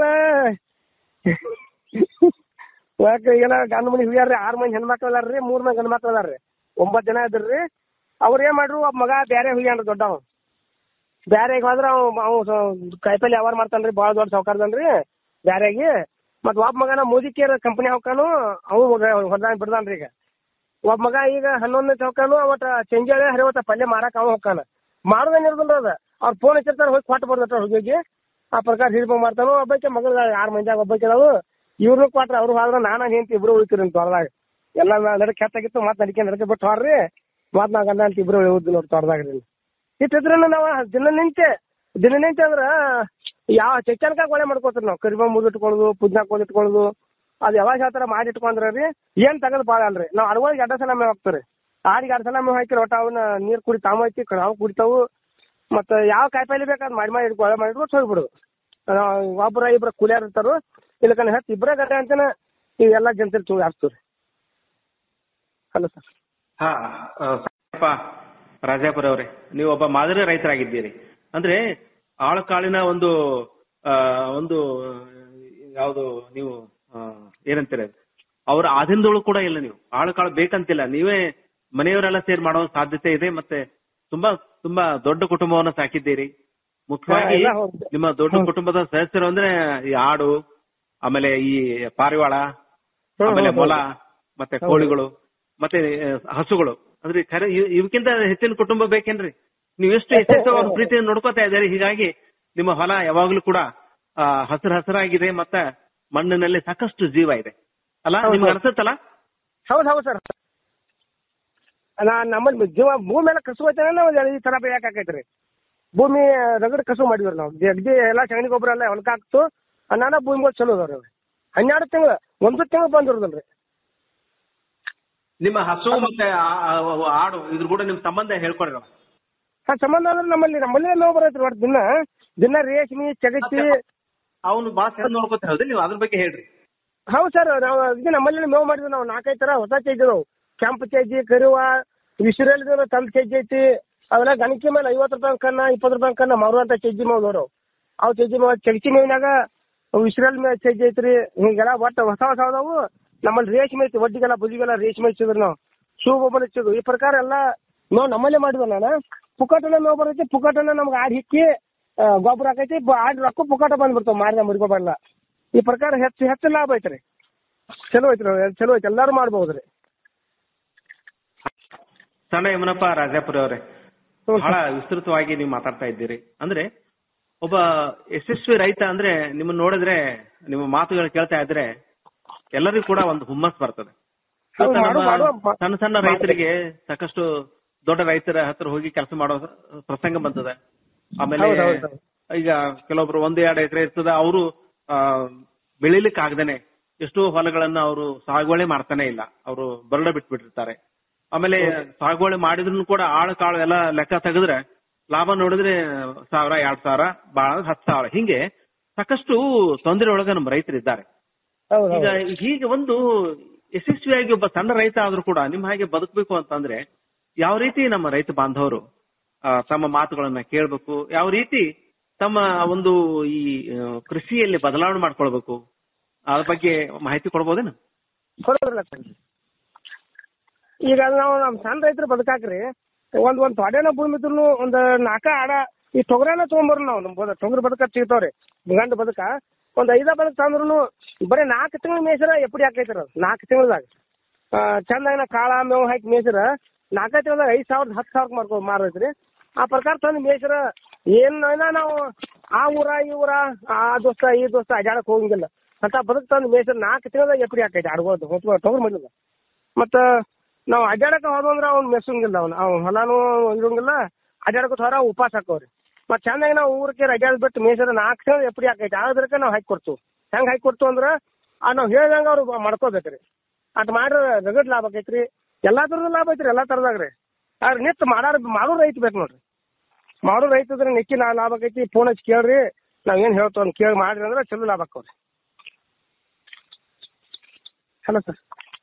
ಮಕ್ಳ ಈಗೆಲ್ಲ ಗಂಡು ಮನಿ ಹುಯ್ಯಾರ್ರಿ ಆರ್ ಮಂದಿ ಹೆಣ್ಮಕ್ಳು ಅದಾರ್ರಿ ಮೂರ್ ಮಂದಿ ಗಂಡ್ ಮಕ್ಳು ಅದಾರ್ರಿ ಒಂಬತ್ ಜನ ಇದ್ರಿ ಅವ್ರ ಏನ್ ಮಾಡ್ರು ಒಬ್ಬ ಮಗ ಬ್ಯಾರೆ ಹುಯ್ಯಾನ್ರಿ ದೊಡ್ಡವ ಬ್ಯಾರೆಗೆ ಹೋದ್ರ ಅವ್ ಅವ್ ಕಾಯಿಪಲ್ಲೆ ವ್ಯವಹಾರ ಮಾಡ್ತಾನ್ರಿ ಬಾಳ ದೊಡ್ಡ ಸಾವ್ಕಾರದನ್ರಿ ಬ್ಯಾರೆಗೆ ಮತ್ ಒಬ್ಬ ಮಗನ ಮೋದಿಕೇರ್ ಕಂಪನಿ ಹಾಕಾನು ಅವು ಹೊರದಾಗ ಬಿಡ್ದಾನ್ರಿ ಈಗ ಒಬ್ಬ ಮಗ ಈಗ ಹನ್ನೊಂದನೇ ಚೌಕಾನು ಅವತ್ತ ಚೆಂಜಾಳೆ ಹರಿವತ್ತ ಪಲ್ಯ ಮಾರಾಕ ಅವ ಹೋಗ್ತಾನ ಮಾಡೋದೇನ್ ಇರೋದಿಲ್ಲ ಅದ ಅವ್ರ ಫೋನ್ ಹಚ್ಚಿರ್ತಾರ ಹೋಗಿ ಕೊಟ್ಟು ಬರ್ದತ್ತ ಹೋಗಿ ಆ ಪ್ರಕಾರ ಹಿಡ್ಕೊಂಡ್ ಮಾಡ್ತಾನು ಒಬ್ಬಕ್ಕೆ ಮಗಳ ಆರ್ ಮಂದಿಯಾಗ ಒಬ್ಬಕ್ಕೆ ಅದಾವು ಇವ್ರನ್ನೂ ಕೊಟ್ರ ಅವ್ರು ಹೋದ್ರ ನಾನ ಹೆಂಡತಿ ಇಬ್ರು ಉಳಿತೀರಿ ಅಂತ ಹೊರದಾಗ ಎಲ್ಲ ನಡಕ್ ಕೆತ್ತಾಗಿತ್ತು ಮತ್ ನಡಿಕೆ ನಡಕೆ ಬಿಟ್ಟು ಹೊರ್ರಿ ಮತ್ ನಾ ಗಂಡ ಅಂತ ಇಬ್ರು ಉಳಿದ್ ನೋಡಿ ತೋಟದಾಗ ರೀ ಇಟ್ಟಿದ್ರ ನಾವು ದಿನ ನಿಂತೆ ದಿನ ನಿಂತೆ ಅಂದ್ರ ಯಾವ ಚೆಚ್ಚನ್ಕಾಗ ಒಳ್ಳೆ ಮಾಡ್ಕೋತೀರಿ ನಾವು ಕರಿಬಾ ಮುದಿಟ್ಕೊಳ್ಳೋದು ಪುದ್ನಾಕ್ ಇಟ್ಕೊಳ್ಳೋದು ಅದು ಯಾವಾಗ ಹೇಳ್ತಾರ ಮಾಡಿ ಇಟ್ಕೊಂಡ್ರ ರೀ ಏನ್ ತಗದ್ ಬಾಳ ಅಲ್ರಿ ನಾವ್ ಅಡಗೋಳಿಗೆ ಎರಡ ಸಲ ಮೇವ್ ಹಾಕ್ತೀರಿ ಆಡಿಗೆ ಎರಡ್ ಸಲ ಮೇವ್ ಹಾಕಿರಿ ಒಟ್ಟ ಅವನ್ನ ನೀರ್ ಕುಡಿ ತಾಮೈತಿ ನಾವು ಕುಡಿತಾವು ಮತ್ತ ಯಾವ ಕಾಯಿಪಲ್ಲೆ ಬೇಕಾದ್ ಮಾಡಿ ಮಾಡಿ ಇಟ್ಕೊ ಮಾಡಿ ಇಟ್ಕೊಂಡು ಹೋಗ್ಬಿಡುದು ಒಬ್ರ ಇಬ್ರ ಕೂಲಿಯಾರ್ ಇರ್ತಾರು ಇಲ್ಲಕನ ಹತ್ತು ಇಬ್ರ ಗಡ್ಡ ಅಂತನ ಇವೆಲ್ಲ ಜಂತರಿ ಚೂ ಹಾಕ್ತೀವ್ರಿ ಹಲೋ ಸರ್ ಹಾ ಆ, ಸಾಕಪ್ಪ ರಾಜಾಪುರ ಅವರೇ ನೀವು ಒಬ್ಬ ಮಾದರಿ ರೈತರಾಗಿದ್ದೀರಿ ಅಂದ್ರೆ ಆಳು ಕಾಳಿನ ಒಂದು ಆ, ಒಂದು ಯಾವುದು ನೀವು ಆ, ಏನಂತೀರ ಅವ್ರ ಆಧೀನದೊಳು ಕೂಡ ಇಲ್ಲ ನೀವು ಆಳು ಕಾಳು ಬೇಕಂತಿಲ್ಲ ನೀವೇ ಮನೆಯವರೆಲ್ಲ ಸೇರಿ ಮಾಡೋ ಸಾಧ್ಯತೆ ಇದೆ ಮತ್ತೆ ತುಂಬಾ ತುಂಬಾ ದೊಡ್ಡ ಕುಟುಂಬವನ್ನ ಸಾಕಿದ್ದೀರಿ ಮುಖ್ಯವಾಗಿ ಹಾ, ಎಲ್ಲ ಹೌದು. ನಿಮ್ಮ ದೊಡ್ಡ ಕುಟುಂಬದ ಸದಸ್ಯರು ಅಂದ್ರೆ ಈ ಆಡು ಆಮೇಲೆ ಈ ಪಾರಿವಾಳ ಹ್ಮ್, ಆಮೇಲೆ ಹೌದು, ಮೊಲ ಹೌದು. ಮತ್ತೆ ಹೌದು. ಕೋಳಿಗಳು ಮತ್ತೆ ಆ, ಹಸುಗಳು ಅಂದ್ರೆ ಖರೆ ಇವ್- ಇವಕ್ಕಿಂತ ಹೆಚ್ಚಿನ ಕುಟುಂಬ ಬೇಕೇನ್ರಿ ನೀವು ಎಷ್ಟು ಯಶಸ್ವಿ ಪ್ರೀತಿಯನ್ನು ನೋಡ್ಕೋತಾ ಇದ್ದೀರಿ ಹೀಗಾಗಿ ನಿಮ್ಮ ಹೊಲ ಯಾವಾಗ್ಲೂ ಕೂಡ ಆ, ಹಸಿರು ಹಸಿರಾಗಿದೆ ಮತ್ತೆ ಮಣ್ಣಿನಲ್ಲಿ ಸಾಕಷ್ಟು ಜೀವ ಇದೆ ಅಲ್ಲ ಹೌದು, ನಿಮ್ಗೆ ಹೌದು. ಅನ್ಸುತ್ತಲ್ಲ ಹೌದ್ ಹೌದ್ ಸರ್ ನಾ ನಮ್ಮಲ್ಲಿ ಜೀವ ಭೂಮಿ ಮೇಲೆ ಕಸು ಐತೆ ನಾವು ಈ ತರ ಬೆಳೆಯಾಕೈತ್ರಿ ಭೂಮಿ ರಗಡ್ ಕಸು ಮಾಡಿವ್ರಿ ನಾವು ಜಗ್ದಿ ಎಲ್ಲ ಸಗಣಿ ಗೊಬ್ಬರ ಎಲ್ಲ ಹೊಲಕ್ಕೆ ಹಾಕ್ತು ಅನ್ನಾನ ಭೂಮಿಗಳು ಚಲೋ ಅದಾವ್ರಿ ಅವು. ಹನ್ನೆರಡು ತಿಂಗಳು ಒಂದು ತಿಂಗಳು ಬಂದಿರೋದಲ್ರಿ ನಿಮ್ಮ ಹಸು ಮತ್ತೆ ಆ- ಆ- ಆಡು ಇದ್ರ ಕೂಡ ನಿಮ್ ಸಂಬಂಧ ಹೇಳ್ಕೊಡ್ರಿ ಆ ಸಂಬಂಧ ಅಂದ್ರೆ ನಮ್ಮಲ್ಲಿ ನಮ್ಮಲ್ಲಿ ನೋವು ಬರೈತ್ರಿ ಒಟ್ಟು ದಿನ ದಿನ ರೇಷ್ಮಿ ಚಗತಿ ಅವನು ಬಾಳ ಚಂದ ನೋಡ್ಕೊತ ಹೌದು ನೀವು ಅದ್ರ ಬಗ್ಗೆ ಹೇಳ್ರಿ ಹೌದು ಸರ್ ನಾವು ಇದು ನಮ್ಮಲ್ಲಿ ಮೇವು ಮಾಡಿದ್ವಿ ನಾವು ನಾಲ್ಕೈದು ತರ ಹೊಸ ಚಜ್ಜಿ ಅದಾವು ಕೆಂಪು ಚಜ್ಜಿ ಕರಿವ ವಿಶ್ರಲ್ಲಿ ತಂದ್ ಚಜ್ಜಿ ಐತಿ ಅವೆಲ್ಲ ಗಣಕಿ ಮೇಲೆ ಐವತ್ತು ರೂಪಾಯಿ ಕನ್ನ ಇಪ್ಪತ್ತು ರೂಪಾಯಿ ಕನ್ನ ಮಾರುವಂತ ಚಜ್ಜಿ ಮೇವು ನೋಡು ಅವು ಚಜ್ಜಿ ಮೇವು ಚಗಚಿ ಮೇವಿನಾಗ ವಿಶ್ರಲ್ ಮೇಲೆ ಚಜ್ಜಿ ಐತ್ರಿ ಹಿಂಗೆಲ್ಲ ಒಟ್ಟು ಹೊಸ ಹೊಸ ಅದಾವು ನಮ್ಮಲ್ಲಿ ರೇಷ್ಮೆ ಐತಿ ಒಡ್ಡಿಗೆಲ್ಲ ಬುದಿಗೆಲ್ಲ ರೇಷ್ಮೆ ಹಚ್ಚಿದ್ರಿ ನಾವು ಶೂ ಗೊಬ್ಬರ ಹಚ್ಚಿದ್ವು ಈ ಪ್ರಕಾರ ಎಲ್ಲ ನಾವು ನಮ್ಮಲ್ಲೇ ಮಾಡಿದ್ವಿ ನಾನು ಪುಕ್ಕಟನ ಮೇವು ಬರ್ತೈತಿ ಪುಕ್ಕಟನ ನಮ್ಗೆ ಆಡ್ ಹಿಕ್ಕಿ ಆ, ಗೊಬ್ಬರ ಹಾಕೈತಿ ಬ- ಆಡ್ ರೊಕ್ಕ ಪುಕ್ಕಟ ಬಂದ್ಬಿಡ್ತಾವ ಮಾರಿದ ಮುರಿಗೊಬ್ಬರ ಈ ಪ್ರಕಾರ ಹೆಚ್ಚು ಹೆಚ್ಚು ಲಾಭ ಐತ್ರಿ ಚಲೋ ಐತ್ರಿ ಚಲೋ ಐತಿ ಎಲ್ಲಾರು ಮಾಡ್ಬಹುದ್ರಿ ಸಣ್ಣ ಯಮನಪ್ಪ ರಾಜಾಪುರ ಅವರೇ ಬಹಳ ವಿಸ್ತೃತವಾಗಿ ನೀವು ಮಾತಾಡ್ತಾ ಇದ್ದೀರಿ ಅಂದ್ರೆ ಒಬ್ಬ ಯಶಸ್ವಿ ರೈತ ಅಂದ್ರೆ ನಿಮ್ಮನ್ನ ನೋಡಿದ್ರೆ ನಿಮ್ಮ ಮಾತುಗಳು ಕೇಳ್ತಾ ಇದ್ರೆ ಎಲ್ಲರಿಗೂ ಕೂಡ ಒಂದು ಹುಮ್ಮಸ್ ಬರ್ತದೆ ಹೌದು, ಮತ್ತೆ ಮಾಡು, ನಮ್ಮ ಮಾಡು, ಮಾ- ಸಣ್ಣ ಸಣ್ಣ ರೈತರಿಗೆ ಸಾಕಷ್ಟು ದೊಡ್ಡ ರೈತರ ಹತ್ರ ಹೋಗಿ ಕೆಲಸ ಮಾಡೋ ಪ್ರಸಂಗ ಬಂತದೆ ಆಮೇಲೆ ಹೌದು, ಹೌದು, ಹೌದು. ಈಗ ಕೆಲವೊಬ್ರು ಒಂದು ಎರಡು ಎಕರೆ ಇರ್ತದೆ ಅವರು ಬೆಳಿಲಿಕ್ಕೆ ಆಗದೇನೆ ಎಷ್ಟೋ ಹೊಲಗಳನ್ನ ಅವರು ಸಾಗುವಳಿ ಮಾಡ್ತಾನೆ ಇಲ್ಲ ಅವರು ಬರಡ ಬಿಟ್ಬಿಟ್ಟಿರ್ತಾರೆ ಆಮೇಲೆ ಸಾಗುವಳಿ ಮಾಡಿದ್ರು ಕೂಡ ಆಳು ಕಾಳು ಎಲ್ಲ ಲೆಕ್ಕ ತೆಗೆದ್ರೆ ಲಾಭ ನೋಡಿದ್ರೆ ಸಾವಿರ ಎರಡ್ ಸಾವಿರ ಬಾಳ ಹತ್ತು ಸಾವಿರ ಹಿಂಗೆ ಸಾಕಷ್ಟು ತೊಂದರೆ ಒಳಗ ನಮ್ಮ ರೈತರಿದ್ದಾರೆ ಹೌದು, ಈಗ ಹೌದು. ಹೀಗೆ ಒಂದು ಯಶಸ್ವಿಯಾಗಿ ಒಬ್ಬ ಸಣ್ಣ ರೈತ ಆದ್ರೂ ಕೂಡ ನಿಮ್ಮ ಹಾಗೆ ಬದುಕಬೇಕು ಅಂತಂದ್ರೆ ಯಾವ ರೀತಿ ನಮ್ಮ ರೈತ ಬಾಂಧವರು ಆ, ತಮ್ಮ ಮಾತುಗಳನ್ನ ಕೇಳಬೇಕು ಯಾವ ರೀತಿ ತಮ್ಮ ಒಂದು ಈ ಆ, ಕೃಷಿಯಲ್ಲಿ ಬದಲಾವಣೆ ಮಾಡ್ಕೊಳ್ಬೇಕು ಅದ್ರ ಬಗ್ಗೆ ಮಾಹಿತಿ ಕೊಡ್ಬೋದೇನು ಕೊಡೋದಿಲ್ಲ ಸರ್ ಈಗ ನಾವು ನಮ್ಮ ಸಣ್ಣ ರೈತರು ಬದುಕಾಕ್ರಿ ಒಂದ್ ಒಂದ್ ತೊಡೆನ ಭೂಮಿ ಇದ್ರು ಒಂದ್ ನಾಲ್ಕ ಆಡ ಈ ತೊಗರಿನ ತಗೊಂಬರ್ ನಾವು ನಮ್ ಬದ- ತೊಗರಿ ಬದುಕ ಸಿಗ್ತಾವ್ರಿ ಗಂಡು ಬದುಕ ಒಂದ್ ಐದ ಬದುಕ ತಂದ್ರು ಬರೀ ನಾಲ್ಕು ತಿಂಗಳ ಮೇಸರ ಎಪ್ಪಡಿ ಹಾಕೈತ್ರ ನಾಲ್ಕು ತಿಂಗಳದಾಗ ಚಂದಾಗಿನ ಕಾಳ ಮೇವು ಹಾಕಿ ಮೇಸರ ನಾಲ್ಕೈ ತಿಂಗಳದಾಗ ಐದ್ ಸಾವಿರದ ಹತ್ತು ಸಾವಿರ ಮಾಡ್ಕೊ ಮಾರೈತ್ರಿ ಆ ಪ್ರಕಾರ ತಂದು ಮೇಸರ ಏನ್ ಏನೋ ನಾವು ಆ ಊರ ಈ ಊರ ಆ ದೋಸ್ತ ಈ ದೋಸ್ತ ಅಡ್ಯಾಡಕ್ ಹೋಗಂಗಿಲ್ಲ ಅಂತ ಬದುಕ್ ತಂದು ಮೇಸರ ನಾಲ್ಕು ತಿಂಗಳದಾಗ ಎಪ್ಪಡಿ ಹಾಕೈತಿ ಆಡ್ಬೋದು ತೊಗರಿ ಮಾಡಿಲ್ಲ ಮತ್ತ ನಾವು ಅಡ್ಡಾಡಕ ಹೋದಂದ್ರ ಅವ್ನ್ ಮೆಸಂಗಿಲ್ಲ ಅವ್ನ ಅವ್ನ ಹೊಲಾನು ಇರಂಗಿಲ್ಲ ಅಡ್ಡಾಡಕ ಹೊರ ಉಪವಾಸ ಹಾಕವ್ರಿ ಮತ್ ಚಂದಾಗಿ ನಾವು ಊರಕ್ಕೆ ಅಡ್ಡಾಡ್ ಬಿಟ್ಟು ಮೇಸರ ನಾಲ್ಕು ತಿಂಗಳು ಎಪ್ಪಡಿ ಹಾಕೈತಿ ಆದ್ರಕ ನಾವು ಹಾಕಿ ಕೊಡ್ತು ಹೆಂಗ್ ಹಾಕಿ ಕೊಡ್ತು ಅಂದ್ರ ಆ ನಾವ್ ಹೇಳ್ದಂಗ ಅವ್ರು ಮಾಡ್ಕೋಬೇಕ್ರಿ ಅಟ್ ಮಾಡ್ರ ರಗಡ್ ಲಾಭ ಆಕೈತ್ರಿ ಎಲ್ಲಾ ತರದ ಲಾಭ ಐತ್ರಿ ಎಲ್ಲಾ ತರದಾಗ್ರಿ ಆದ್ರೆ ನಿತ್ ಮಾಡಾರ ಮಾಡೋ ರೈತ ಬೇಕು ನೋಡ್ರಿ ಮಾಡೋ ರೈತ ಇದ್ರೆ ನೆಕ್ಕಿ ನಾ ಲಾಭ ಆಕೈತಿ ಫೋನ್ ಹಚ್ಚಿ ಕೇಳ್ರಿ ನಾವ್ ಏನ್ ಹೇಳ್ತೋ ಅಂತ ಕೇಳಿ ಮಾಡ್ರಿ ಅಂದ್ರೆ ಚಲೋ ಲಾಭ ಆಕವ್ರಿ hello sir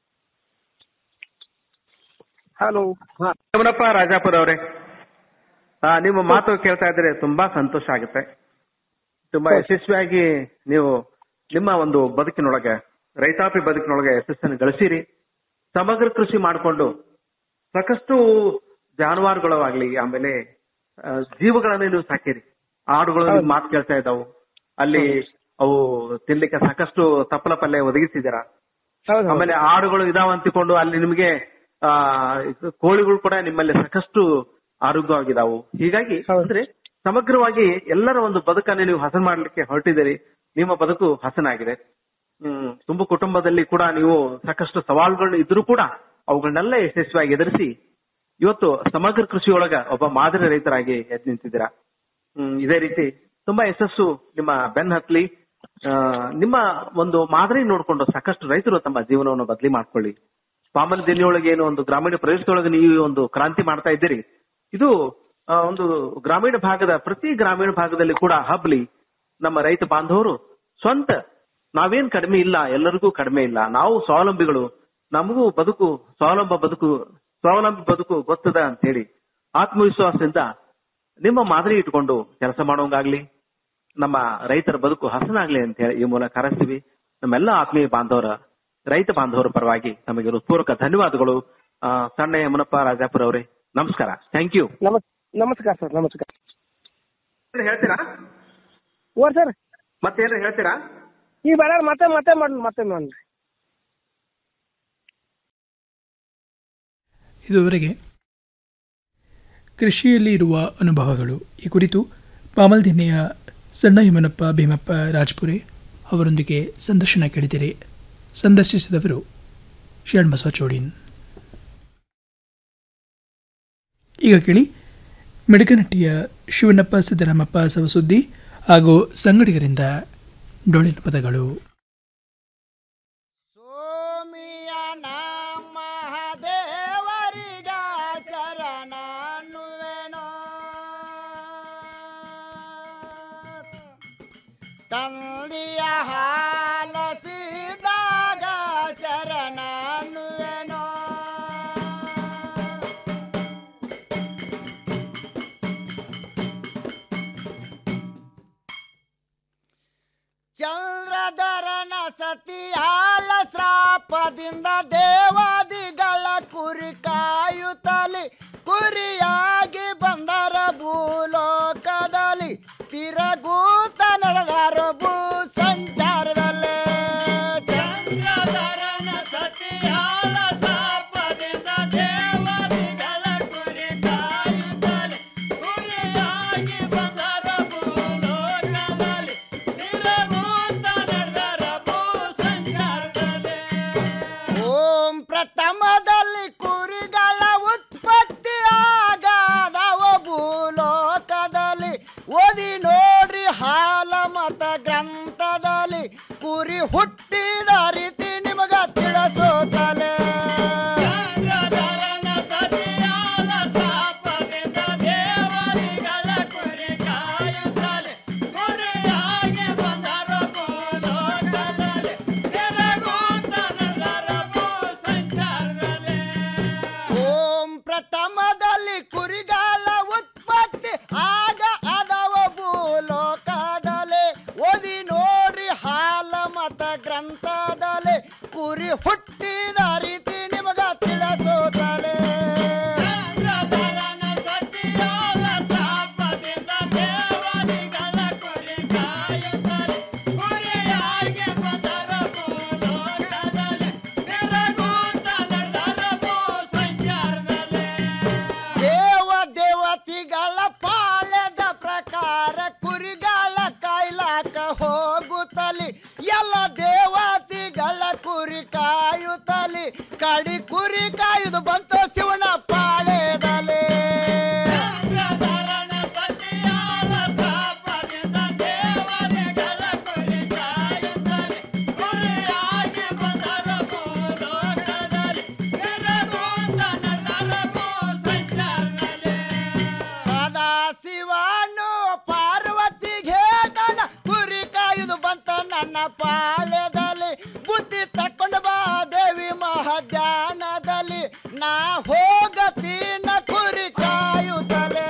hello Yamanappa Rajapura ಅವರೇ ನಿಮ್ಮ ಮಾತು ಕೇಳ್ತಾ ಇದ್ರೆ ತುಂಬಾ ಸಂತೋಷ ಆಗುತ್ತೆ ತುಂಬಾ ಯಶಸ್ವಿಯಾಗಿ ನೀವು ನಿಮ್ಮ ಒಂದು ಬದುಕಿನೊಳಗೆ ರೈತಾಪಿ ಬದುಕಿನೊಳಗೆ ಯಶಸ್ಸನ್ನು ಗಳಿಸಿರಿ ಸಮಗ್ರ ಕೃಷಿ ಮಾಡಿಕೊಂಡು ಸಾಕಷ್ಟು ಜಾನುವಾರುಗಳಾಗ್ಲಿ ಆಮೇಲೆ ಆ, ಜೀವಗಳನ್ನ ನೀವು ಸಾಕಿರಿ ಆಡುಗಳು ನಿಮ್ ಮಾತು ಕೇಳ್ತಾ ಇದ್ದಾವು ಅಲ್ಲಿ ಅವು ತಿನ್ಲಿಕ್ಕೆ ಸಾಕಷ್ಟು ತಪ್ಪಲ ಪಲ್ಯ ಒದಗಿಸಿದ್ದೀರಾ ಆಮೇಲೆ ಆಡುಗಳು ಇದಾವ ಅಂತಿಕೊಂಡು ಅಲ್ಲಿ ನಿಮಗೆ ಆ ಕೋಳಿಗಳು ಕೂಡ ನಿಮ್ಮಲ್ಲಿ ಸಾಕಷ್ಟು ಆರೋಗ್ಯವಾಗಿದಾವು ಹೀಗಾಗಿ ಅಂದ್ರೆ ಸಮಗ್ರವಾಗಿ ಎಲ್ಲರ ಒಂದು ಬದುಕನ್ನು ನೀವು ಹಸನ್ ಮಾಡ್ಲಿಕ್ಕೆ ಹೊರಟಿದ್ದೀರಿ ನಿಮ್ಮ ಬದುಕು ಹಸನಾಗಿದೆ ಹ್ಮ್ ತುಂಬ ಕುಟುಂಬದಲ್ಲಿ ಕೂಡ ನೀವು ಸಾಕಷ್ಟು ಸವಾಲುಗಳು ಇದ್ರೂ ಕೂಡ ಅವುಗಳನ್ನೆಲ್ಲ ಯಶಸ್ವಿಯಾಗಿ ಎದುರಿಸಿ ಇವತ್ತು ಸಮಗ್ರ ಕೃಷಿಯೊಳಗ ಒಬ್ಬ ಮಾದರಿ ರೈತರಾಗಿ ಎದ್ದು ನಿಂತಿದ್ದೀರಾ ಹ್ಮ್ ಇದೇ ರೀತಿ ತುಂಬಾ ಯಶಸ್ಸು ನಿಮ್ಮ ಬೆನ್ ಹತ್ಲಿ ಆ, ನಿಮ್ಮ ಒಂದು ಮಾದರಿ ನೋಡ್ಕೊಂಡು ಸಾಕಷ್ಟು ರೈತರು ತಮ್ಮ ಜೀವನವನ್ನು ಬದಲಿ ಮಾಡ್ಕೊಳ್ಳಿ ಪಾಮಲ್ ದಿನಿಯೊಳಗೆ ಏನು ಒಂದು ಗ್ರಾಮೀಣ ಪ್ರದೇಶದೊಳಗೆ ನೀವು ಒಂದು ಕ್ರಾಂತಿ ಮಾಡ್ತಾ ಇದ್ದೀರಿ ಇದು ಆ, ಒಂದು ಗ್ರಾಮೀಣ ಭಾಗದ ಪ್ರತಿ ಗ್ರಾಮೀಣ ಭಾಗದಲ್ಲಿ ಕೂಡ ಹಬ್ಲಿ ನಮ್ಮ ರೈತ ಬಾಂಧವರು ಸ್ವಂತ ನಾವೇನ್ ಕಡಿಮೆ ಇಲ್ಲ ಎಲ್ಲರಿಗೂ ಕಡಿಮೆ ಇಲ್ಲ ನಾವು ಸ್ವಾವಲಂಬಿಗಳು ನಮಗೂ ಬದುಕು ಸ್ವಾವಲಂಬ ಬದುಕು ಸ್ವಾವಲಂಬಿ ಬದುಕು ಗೊತ್ತದ ಅಂತ ಹೇಳಿ ಆತ್ಮವಿಶ್ವಾಸದಿಂದ ನಿಮ್ಮ ಮಾದರಿ ಇಟ್ಕೊಂಡು ಕೆಲಸ ಮಾಡೋಂಗಾಗ್ಲಿ ನಮ್ಮ ರೈತರ ಬದುಕು ಹಸನಾಗ್ಲಿ ಅಂತ ಹೇಳಿ ಈ ಮೂಲಕ ಹಾರೈಸ್ತೀವಿ ನಮ್ಮೆಲ್ಲ ಆತ್ಮೀಯ ಬಾಂಧವರ ರೈತ ಬಾಂಧವರ ಪರವಾಗಿ ನಮಗೆ ಹೃತ್ಪೂರ್ವಕ ಧನ್ಯವಾದಗಳು ಆ, ಸಣ್ಣ ಯಮನಪ್ಪ ರಾಜಾಪುರ ಅವರೇ ನಮಸ್ಕಾರ ಥ್ಯಾಂಕ್ ಯು ನಮಸ್ ನಮಸ್ಕಾರ ಸರ್ ನಮಸ್ಕಾರ ಹೇಳ್ತೀರಾ ಓ ಸರ್ ಮತ್ತೇನ್ರ ಹೇಳ್ತೀರಾ ಈ ಬೇಡ ಮತ್ತೆ ಮತ್ತೆ ಮಾಡ್ಲಿ ಮತ್ತೆ ಮಾಡ್ಲಿ ಇದುವರೆಗೆ ಕೃಷಿಯಲ್ಲಿ ಇರುವ ಅನುಭವಗಳು ಈ ಕುರಿತು ಪಾಮಲ್ದಿನ್ನೆಯ ಸಣ್ಣ ಯಮನಪ್ಪ ಭೀಮಪ್ಪ ರಾಜ್ಪುರೆ ಅವರೊಂದಿಗೆ ಸಂದರ್ಶನ ಕೇಳಿದಿರಿ ಸಂದರ್ಶಿಸಿದವರು ಷಣ್ಬಸವ ಚೋಡಿನ್ ಈಗ ಕೇಳಿ ಮಿಡಕನಟ್ಟಿಯ ಶಿವನಪ್ಪ ಸಿದ್ದರಾಮಪ್ಪ ಸವಸುದ್ದಿ ಹಾಗೂ ಸಂಗಡಿಗರಿಂದ ಡೊಳ್ಳಿನ ಪದಗಳು ದೇವರಿಗ ಶರಣಾನುವೆನೋ ತಂದೆಯ ಹಾಲಸಿದಾಗ ಶರಣಾನುವೆನೋ ಚಂದ್ರಧರನ ಸತಿಯಾಲ ಶ್ರಾಪದಿಂದ ದೇವಾದಿಗಳ ಕುರಿ ಕಾಯುತ್ತಲಿ ಕುರಿಯಾಗಿ ಬಂದರ ಭೂಲೋಕದಲ್ಲಿ ತಿರಗೂತ ನಡೆದಾರ ಭೂ ಸಂಚಾರದಲ್ಲೇ ಚಂದ್ರಧರನ ಸತಿಯಾಲ ಶ್ರಾಪದಿಂದ ದೇವಾದಿಗಳ ಕುರಿ ಕಾಯುತ್ತಲಿ ಕುರಿಯಾಗಿ ಬಂದರ ಭೂಲೋಕದಲ್ಲಿ ಓಂ ಪ್ರಥಮದಲ್ಲಿ ಕುರಿಗಳ ಉತ್ ಪ್ರಥಮದಲ್ಲಿ ಕುರಿಗಳ ಉತ್ಪತ್ತಿ ಆಗ ಅದವ ಭೂಲೋಕದಲ್ಲಿ ಓದಿ ನೋಡ್ರಿ ಹಾಲ ಮತ ಗ್ರಂಥದಲ್ಲಿ ಕುರಿ ಹುಟ್ಟಿದ ರೀತಿ ನಿಮಗ ತಿಳಿಸೋದಲೆ ದೇವ ದೇವತಿಗಳ ಪಾಳ್ಯದ ಪ್ರಕಾರ ಕುರಿಗಳ ಕಾಯ್ಲಾಕ ಹೋಗುತ್ತಲಿ ಎಲ್ಲ ದೇವತಿಗಳ ಕುರಿ ಕಾಯುತ್ತಲಿ ಕಡಿ ಕುರಿ ಕಾಯುದು ಬಂತು ಶಿವನ ಪಾಳ್ಯದಲ್ಲಿ ಸದಾ ಶಿವನು ಪಾರ್ವತಿಗೆ ಗಂಡ ಕುರಿ ಕಾಯುದು ಬಂತ ನನ್ನ ಪಾಳ್ಯದಲ್ಲಿ ಬುದ್ಧಿ ತಕೊಂಡು ಬಾ ದೇವಿ ಮಹಾಧ್ಯಾನದಲ್ಲಿ ನಾ ಹೋಗತೀನ ಕುರಿ ಕಾಯುತ್ತಲೇ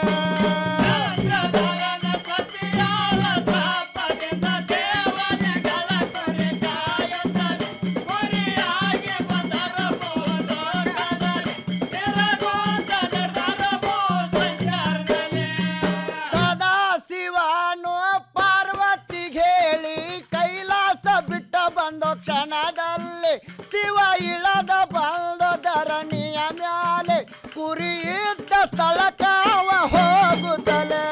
ಸದಾ ಶಿವನು ಪಾರ್ವತಿಗೆ ಹೇಳಿ ಕೈಲಾಸ ಬಿಟ್ಟ ಬಂದೋ ಕ್ಷಣದಲ್ಲಿ ಶಿವ ಇಳದ ಬಂದ ಧರಣಿಯ ಮ್ಯಾಲೆ ಕುರಿ ಇದ್ದ ಸ್ಥಳಕ್ಕ ಅವ ಹೋಗುತ್ತಲೇ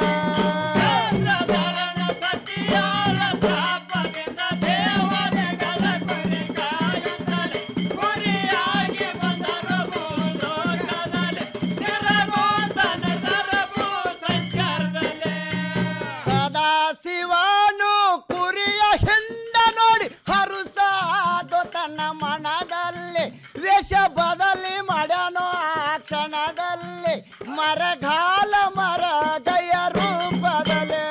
ಸದಾ ಶಿವನು ಕುರಿಯ ಹಿಂಡ ನೋಡಿ ಹರುಸಾದು ತನ್ನ ಮನದಲ್ಲಿ ವೇಷ ಬದಲಿ ಮಾಡ್ಯಾನೋ ಆ ಕ್ಷಣದಲ್ಲಿ ಮರಗಾಲ ಮರ ಗಯ ರೂಪದಲ್ಲಿ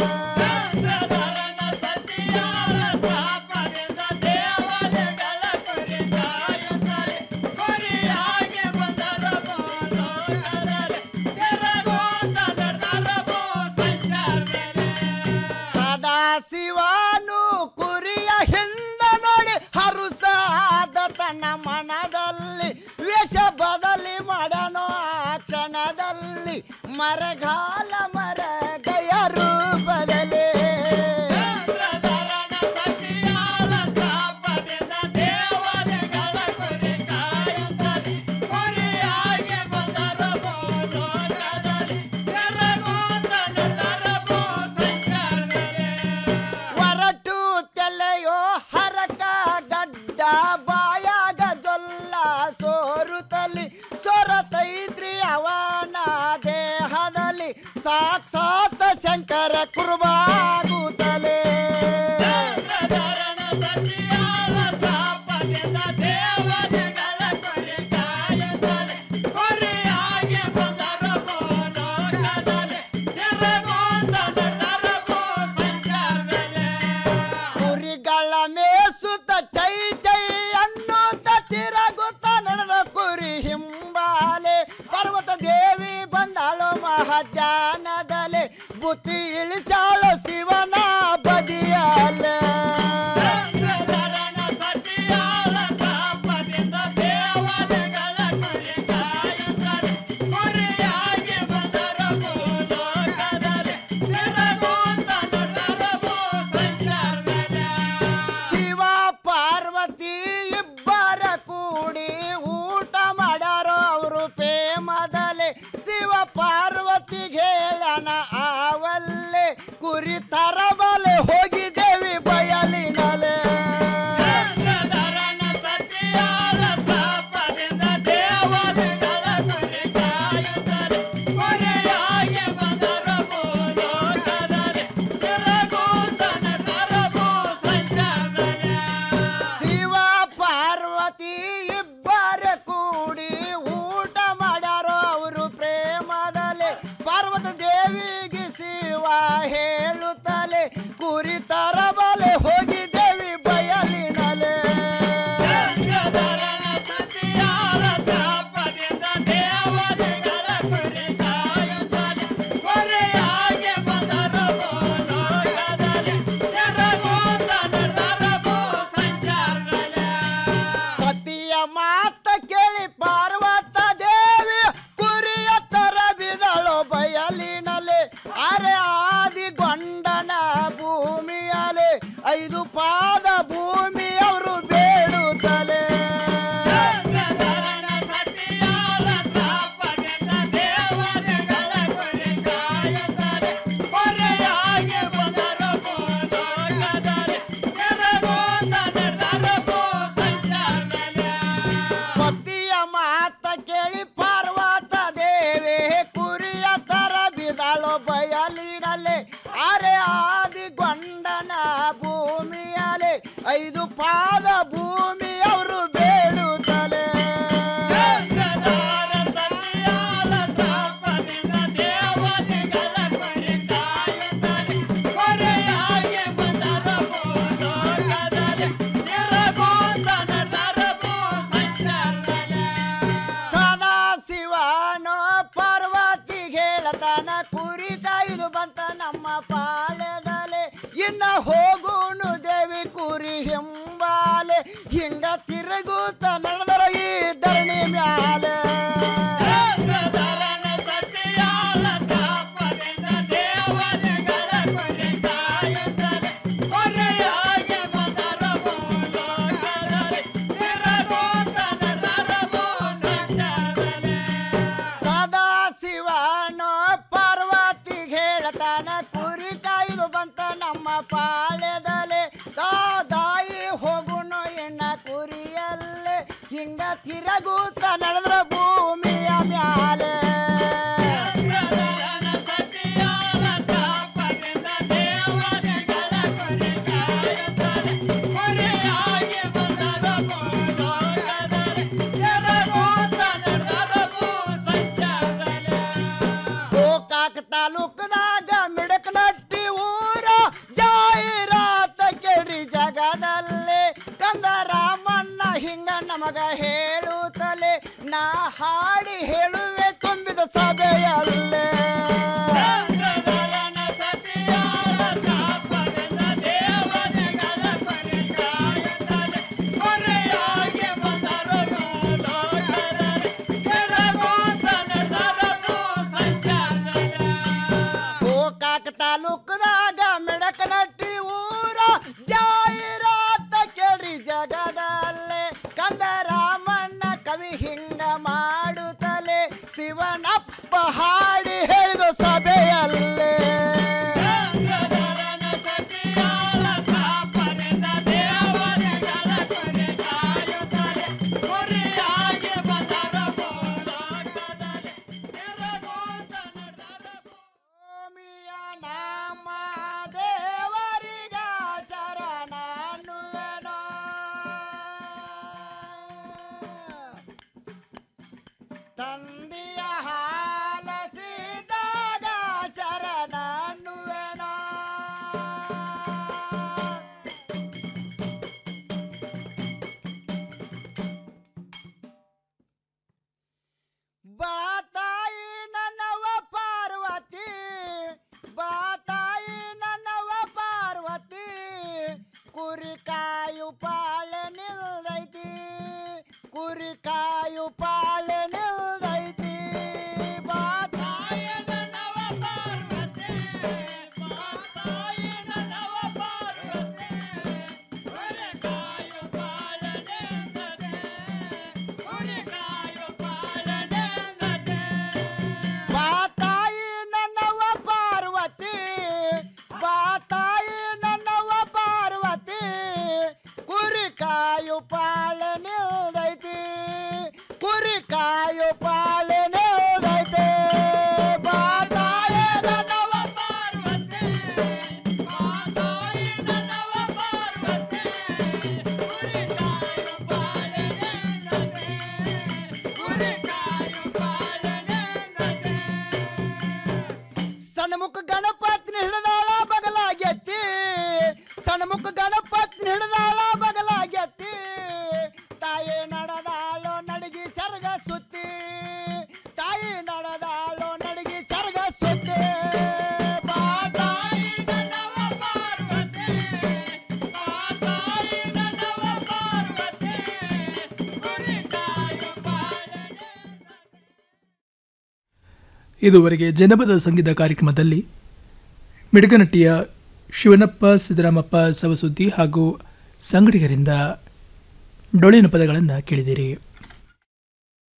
ಸದಾ ಶಿವನು ಕುರಿಯ ಹಿಂಡ ನೋಡಿ ಹರುಸಾದ ತನ್ನ ಮನದಲ್ಲಿ ವೇಷ ಬದಲಿ ಮಾಡನೋ ಆ ಕ್ಷಣದಲ್ಲಿ ಮರಗಾಲ ಮರ ಗಯ ರೂಪದಲ್ಲಿ ಹೊರಟು ತೆಲೆಯೋ ಹರಕ ಗಡ್ಡ ಬಾಯಾಗ ಜೊಲ್ಲ ಸೋರುತ್ತಲಿ ಸೊರತೈತ್ರಿ ಅವನ ದೇಹದಲ್ಲಿ ಸಾಕ್ಷಾತ್ ಶಂಕರ ಕುರುಬಾಗುತ್ತಲೇ ಕುರಿಗಳ ಮೇಸುತ್ತ ಚೈ ಚೈ ಅನ್ನುತ್ತ ತಿರಗುತ್ತ ನಡೆದ ಕುರಿ ಹಿಂಬಾಲೆ ಪರ್ವತ ದೇವಿ ಬಂದಾಳು ಮಹಾಧ್ಯಾನದಲ್ಲಿ ಬುತ್ತಿ ಇಳಿಸಾಳು ಶಿವನ ಬದಿಯಲ್ಲ ಶಿವ ಪಾರ್ವತಿ ಇಬ್ಬರ ಕೂಡಿ ಊಟ ಮಾಡ್ಯಾರೋ ಅವರು ಪ್ರೇಮದಲ್ಲಿ ಶಿವ ಪಾರ್ವತಿಗೆ ಹೇಳಣ ಆವಲ್ಲೇ ಕುರಿ ತರಬ ಪತಿಯ ಮಾತ ಕೇಳಿ ಪಾರ್ವತ ದೇವಿ ಕುರಿಯ ತರ ಬಿದಳು ಬಯಲಿನಲ್ಲಿ ಅರೆ ಆದಿ ಗೊಂಡನ ಭೂಮಿಯಲ್ಲಿ ಐದು ಪಾದ ಭೂಮಿ ಅವರು ಬೇಡುತ್ತಲೇ ಪತಿಯ ಮಾತ ಕೇಳಿ ಪಾರ್ವತ ದೇವಿ ಕುರಿಯ ತರ ಬಿದಳು ಬಯಲಿನಲ್ಲಿ ಅರೆ ಆದಿ ಗೊಂಡನ ಭೂಮಿಯಲ್ಲಿ ಐದು ಪಾದ ಭೂಮಿ ಅವರು ಬೇಡುತ್ತಲೇ ಸದಾ ಶಿವನೋ ಪಾರ್ವತಿ ಹೇಳತಾನ ಕುರಿ ಕಾಯ್ದು ಬಂತ ನಮ್ಮ ಪಾಳ್ಯದಲೆ ಇನ್ನ ಹೋಗುನು ದೇವಿ ಕುರಿ ಹಿಂಬಾಲೆ ಹಿಂಗ ತಿರುಗುತ್ತ ನಡೆದರ ಈ ಧರಣಿ ಮ್ಯಾಲೆ ಸದಾ ಶಿವನೋ ಪಾರ್ವತಿ ಹೇಳತಾನ ಕುರಿ ಕಾಯ್ದು ಬಂತ ನಮ್ಮ ಪಾಳ್ಯದಲೆ ದಾಯಿ ಹೋಗುನು ಎಣ್ಣ ಕುರಿಯಲ್ಲೇ ಹಿಂಗ ತಿರುಗುತ್ತ ನಡೆದ್ರ ಭೂಮಿಯ ಮ್ಯಾಲೆ ಗೋಕಾಕ್ ತಾಲೂಕದಾಗ ಮಿಡಕನಟ್ಟಿ ಊರ ಜಾಹೀರಾತ ಕೇಳಿ ಜಗದಲ್ಲಿ ಕಂದ ರಾಮಣ್ಣ ಹಿಂಗ ನಮಗ ಹೇಳುತ್ತಲೇ ನಾ ಹಾಡಿ ಹೇಳುವೆ ತುಂಬಿದ ಸಭೆಯಲ್ಲೇ ಗೋಕಾಕ್ ತಾಲೂಕದಾಗ ಮಿಡಕನಟ್ಟಿ ಊರ ಜಾಹೀರಾತ ಕೇಳಿ ಜಗದಲ್ಲೇ ಕಂದ ರಾಮಣ್ಣ ಕವಿ ಹಿಂಗ ಮಾಡುತ್ತಲೇ ಶಿವನಪ್ಪ ಹಾಡಿ ಹೇಳಿದು ಸಭೆಯಲ್ಲೇ ನಮ್ಮ ದೇವರಿಗ ಶರಣಾನುವೆನೋ ತಂದೆಯ ಹಾಲಸಿದಾಗ ಶರಣಾನುವೆನೋ ಬಾತಾಯಿ ನನ್ನವ ಪಾರ್ವತಿ ಬಾತಾಯಿ ನನ್ನವ ಪಾರ್ವತಿ ಕುರಿ ಕಾಯು ಪಾಳೆ ನಿಲ್ದೈತಿ ಕುರಿ ಕಾಯು ಪಾಳೆ ನಿಲ್ದೈತಿ ಇದುವರೆಗೆ ಜನಪದ ಸಂಗೀತ ಕಾರ್ಯಕ್ರಮದಲ್ಲಿ ಮಿಡಗನಟ್ಟಿಯ ಶಿವನಪ್ಪ ಸಿದ್ದರಾಮಪ್ಪ ಸವಸುದ್ದಿ ಹಾಗೂ ಸಂಗಡಿಗರಿಂದ ಡೊಳ್ಳಿನ ಪದಗಳನ್ನು ಕೇಳಿದಿರಿ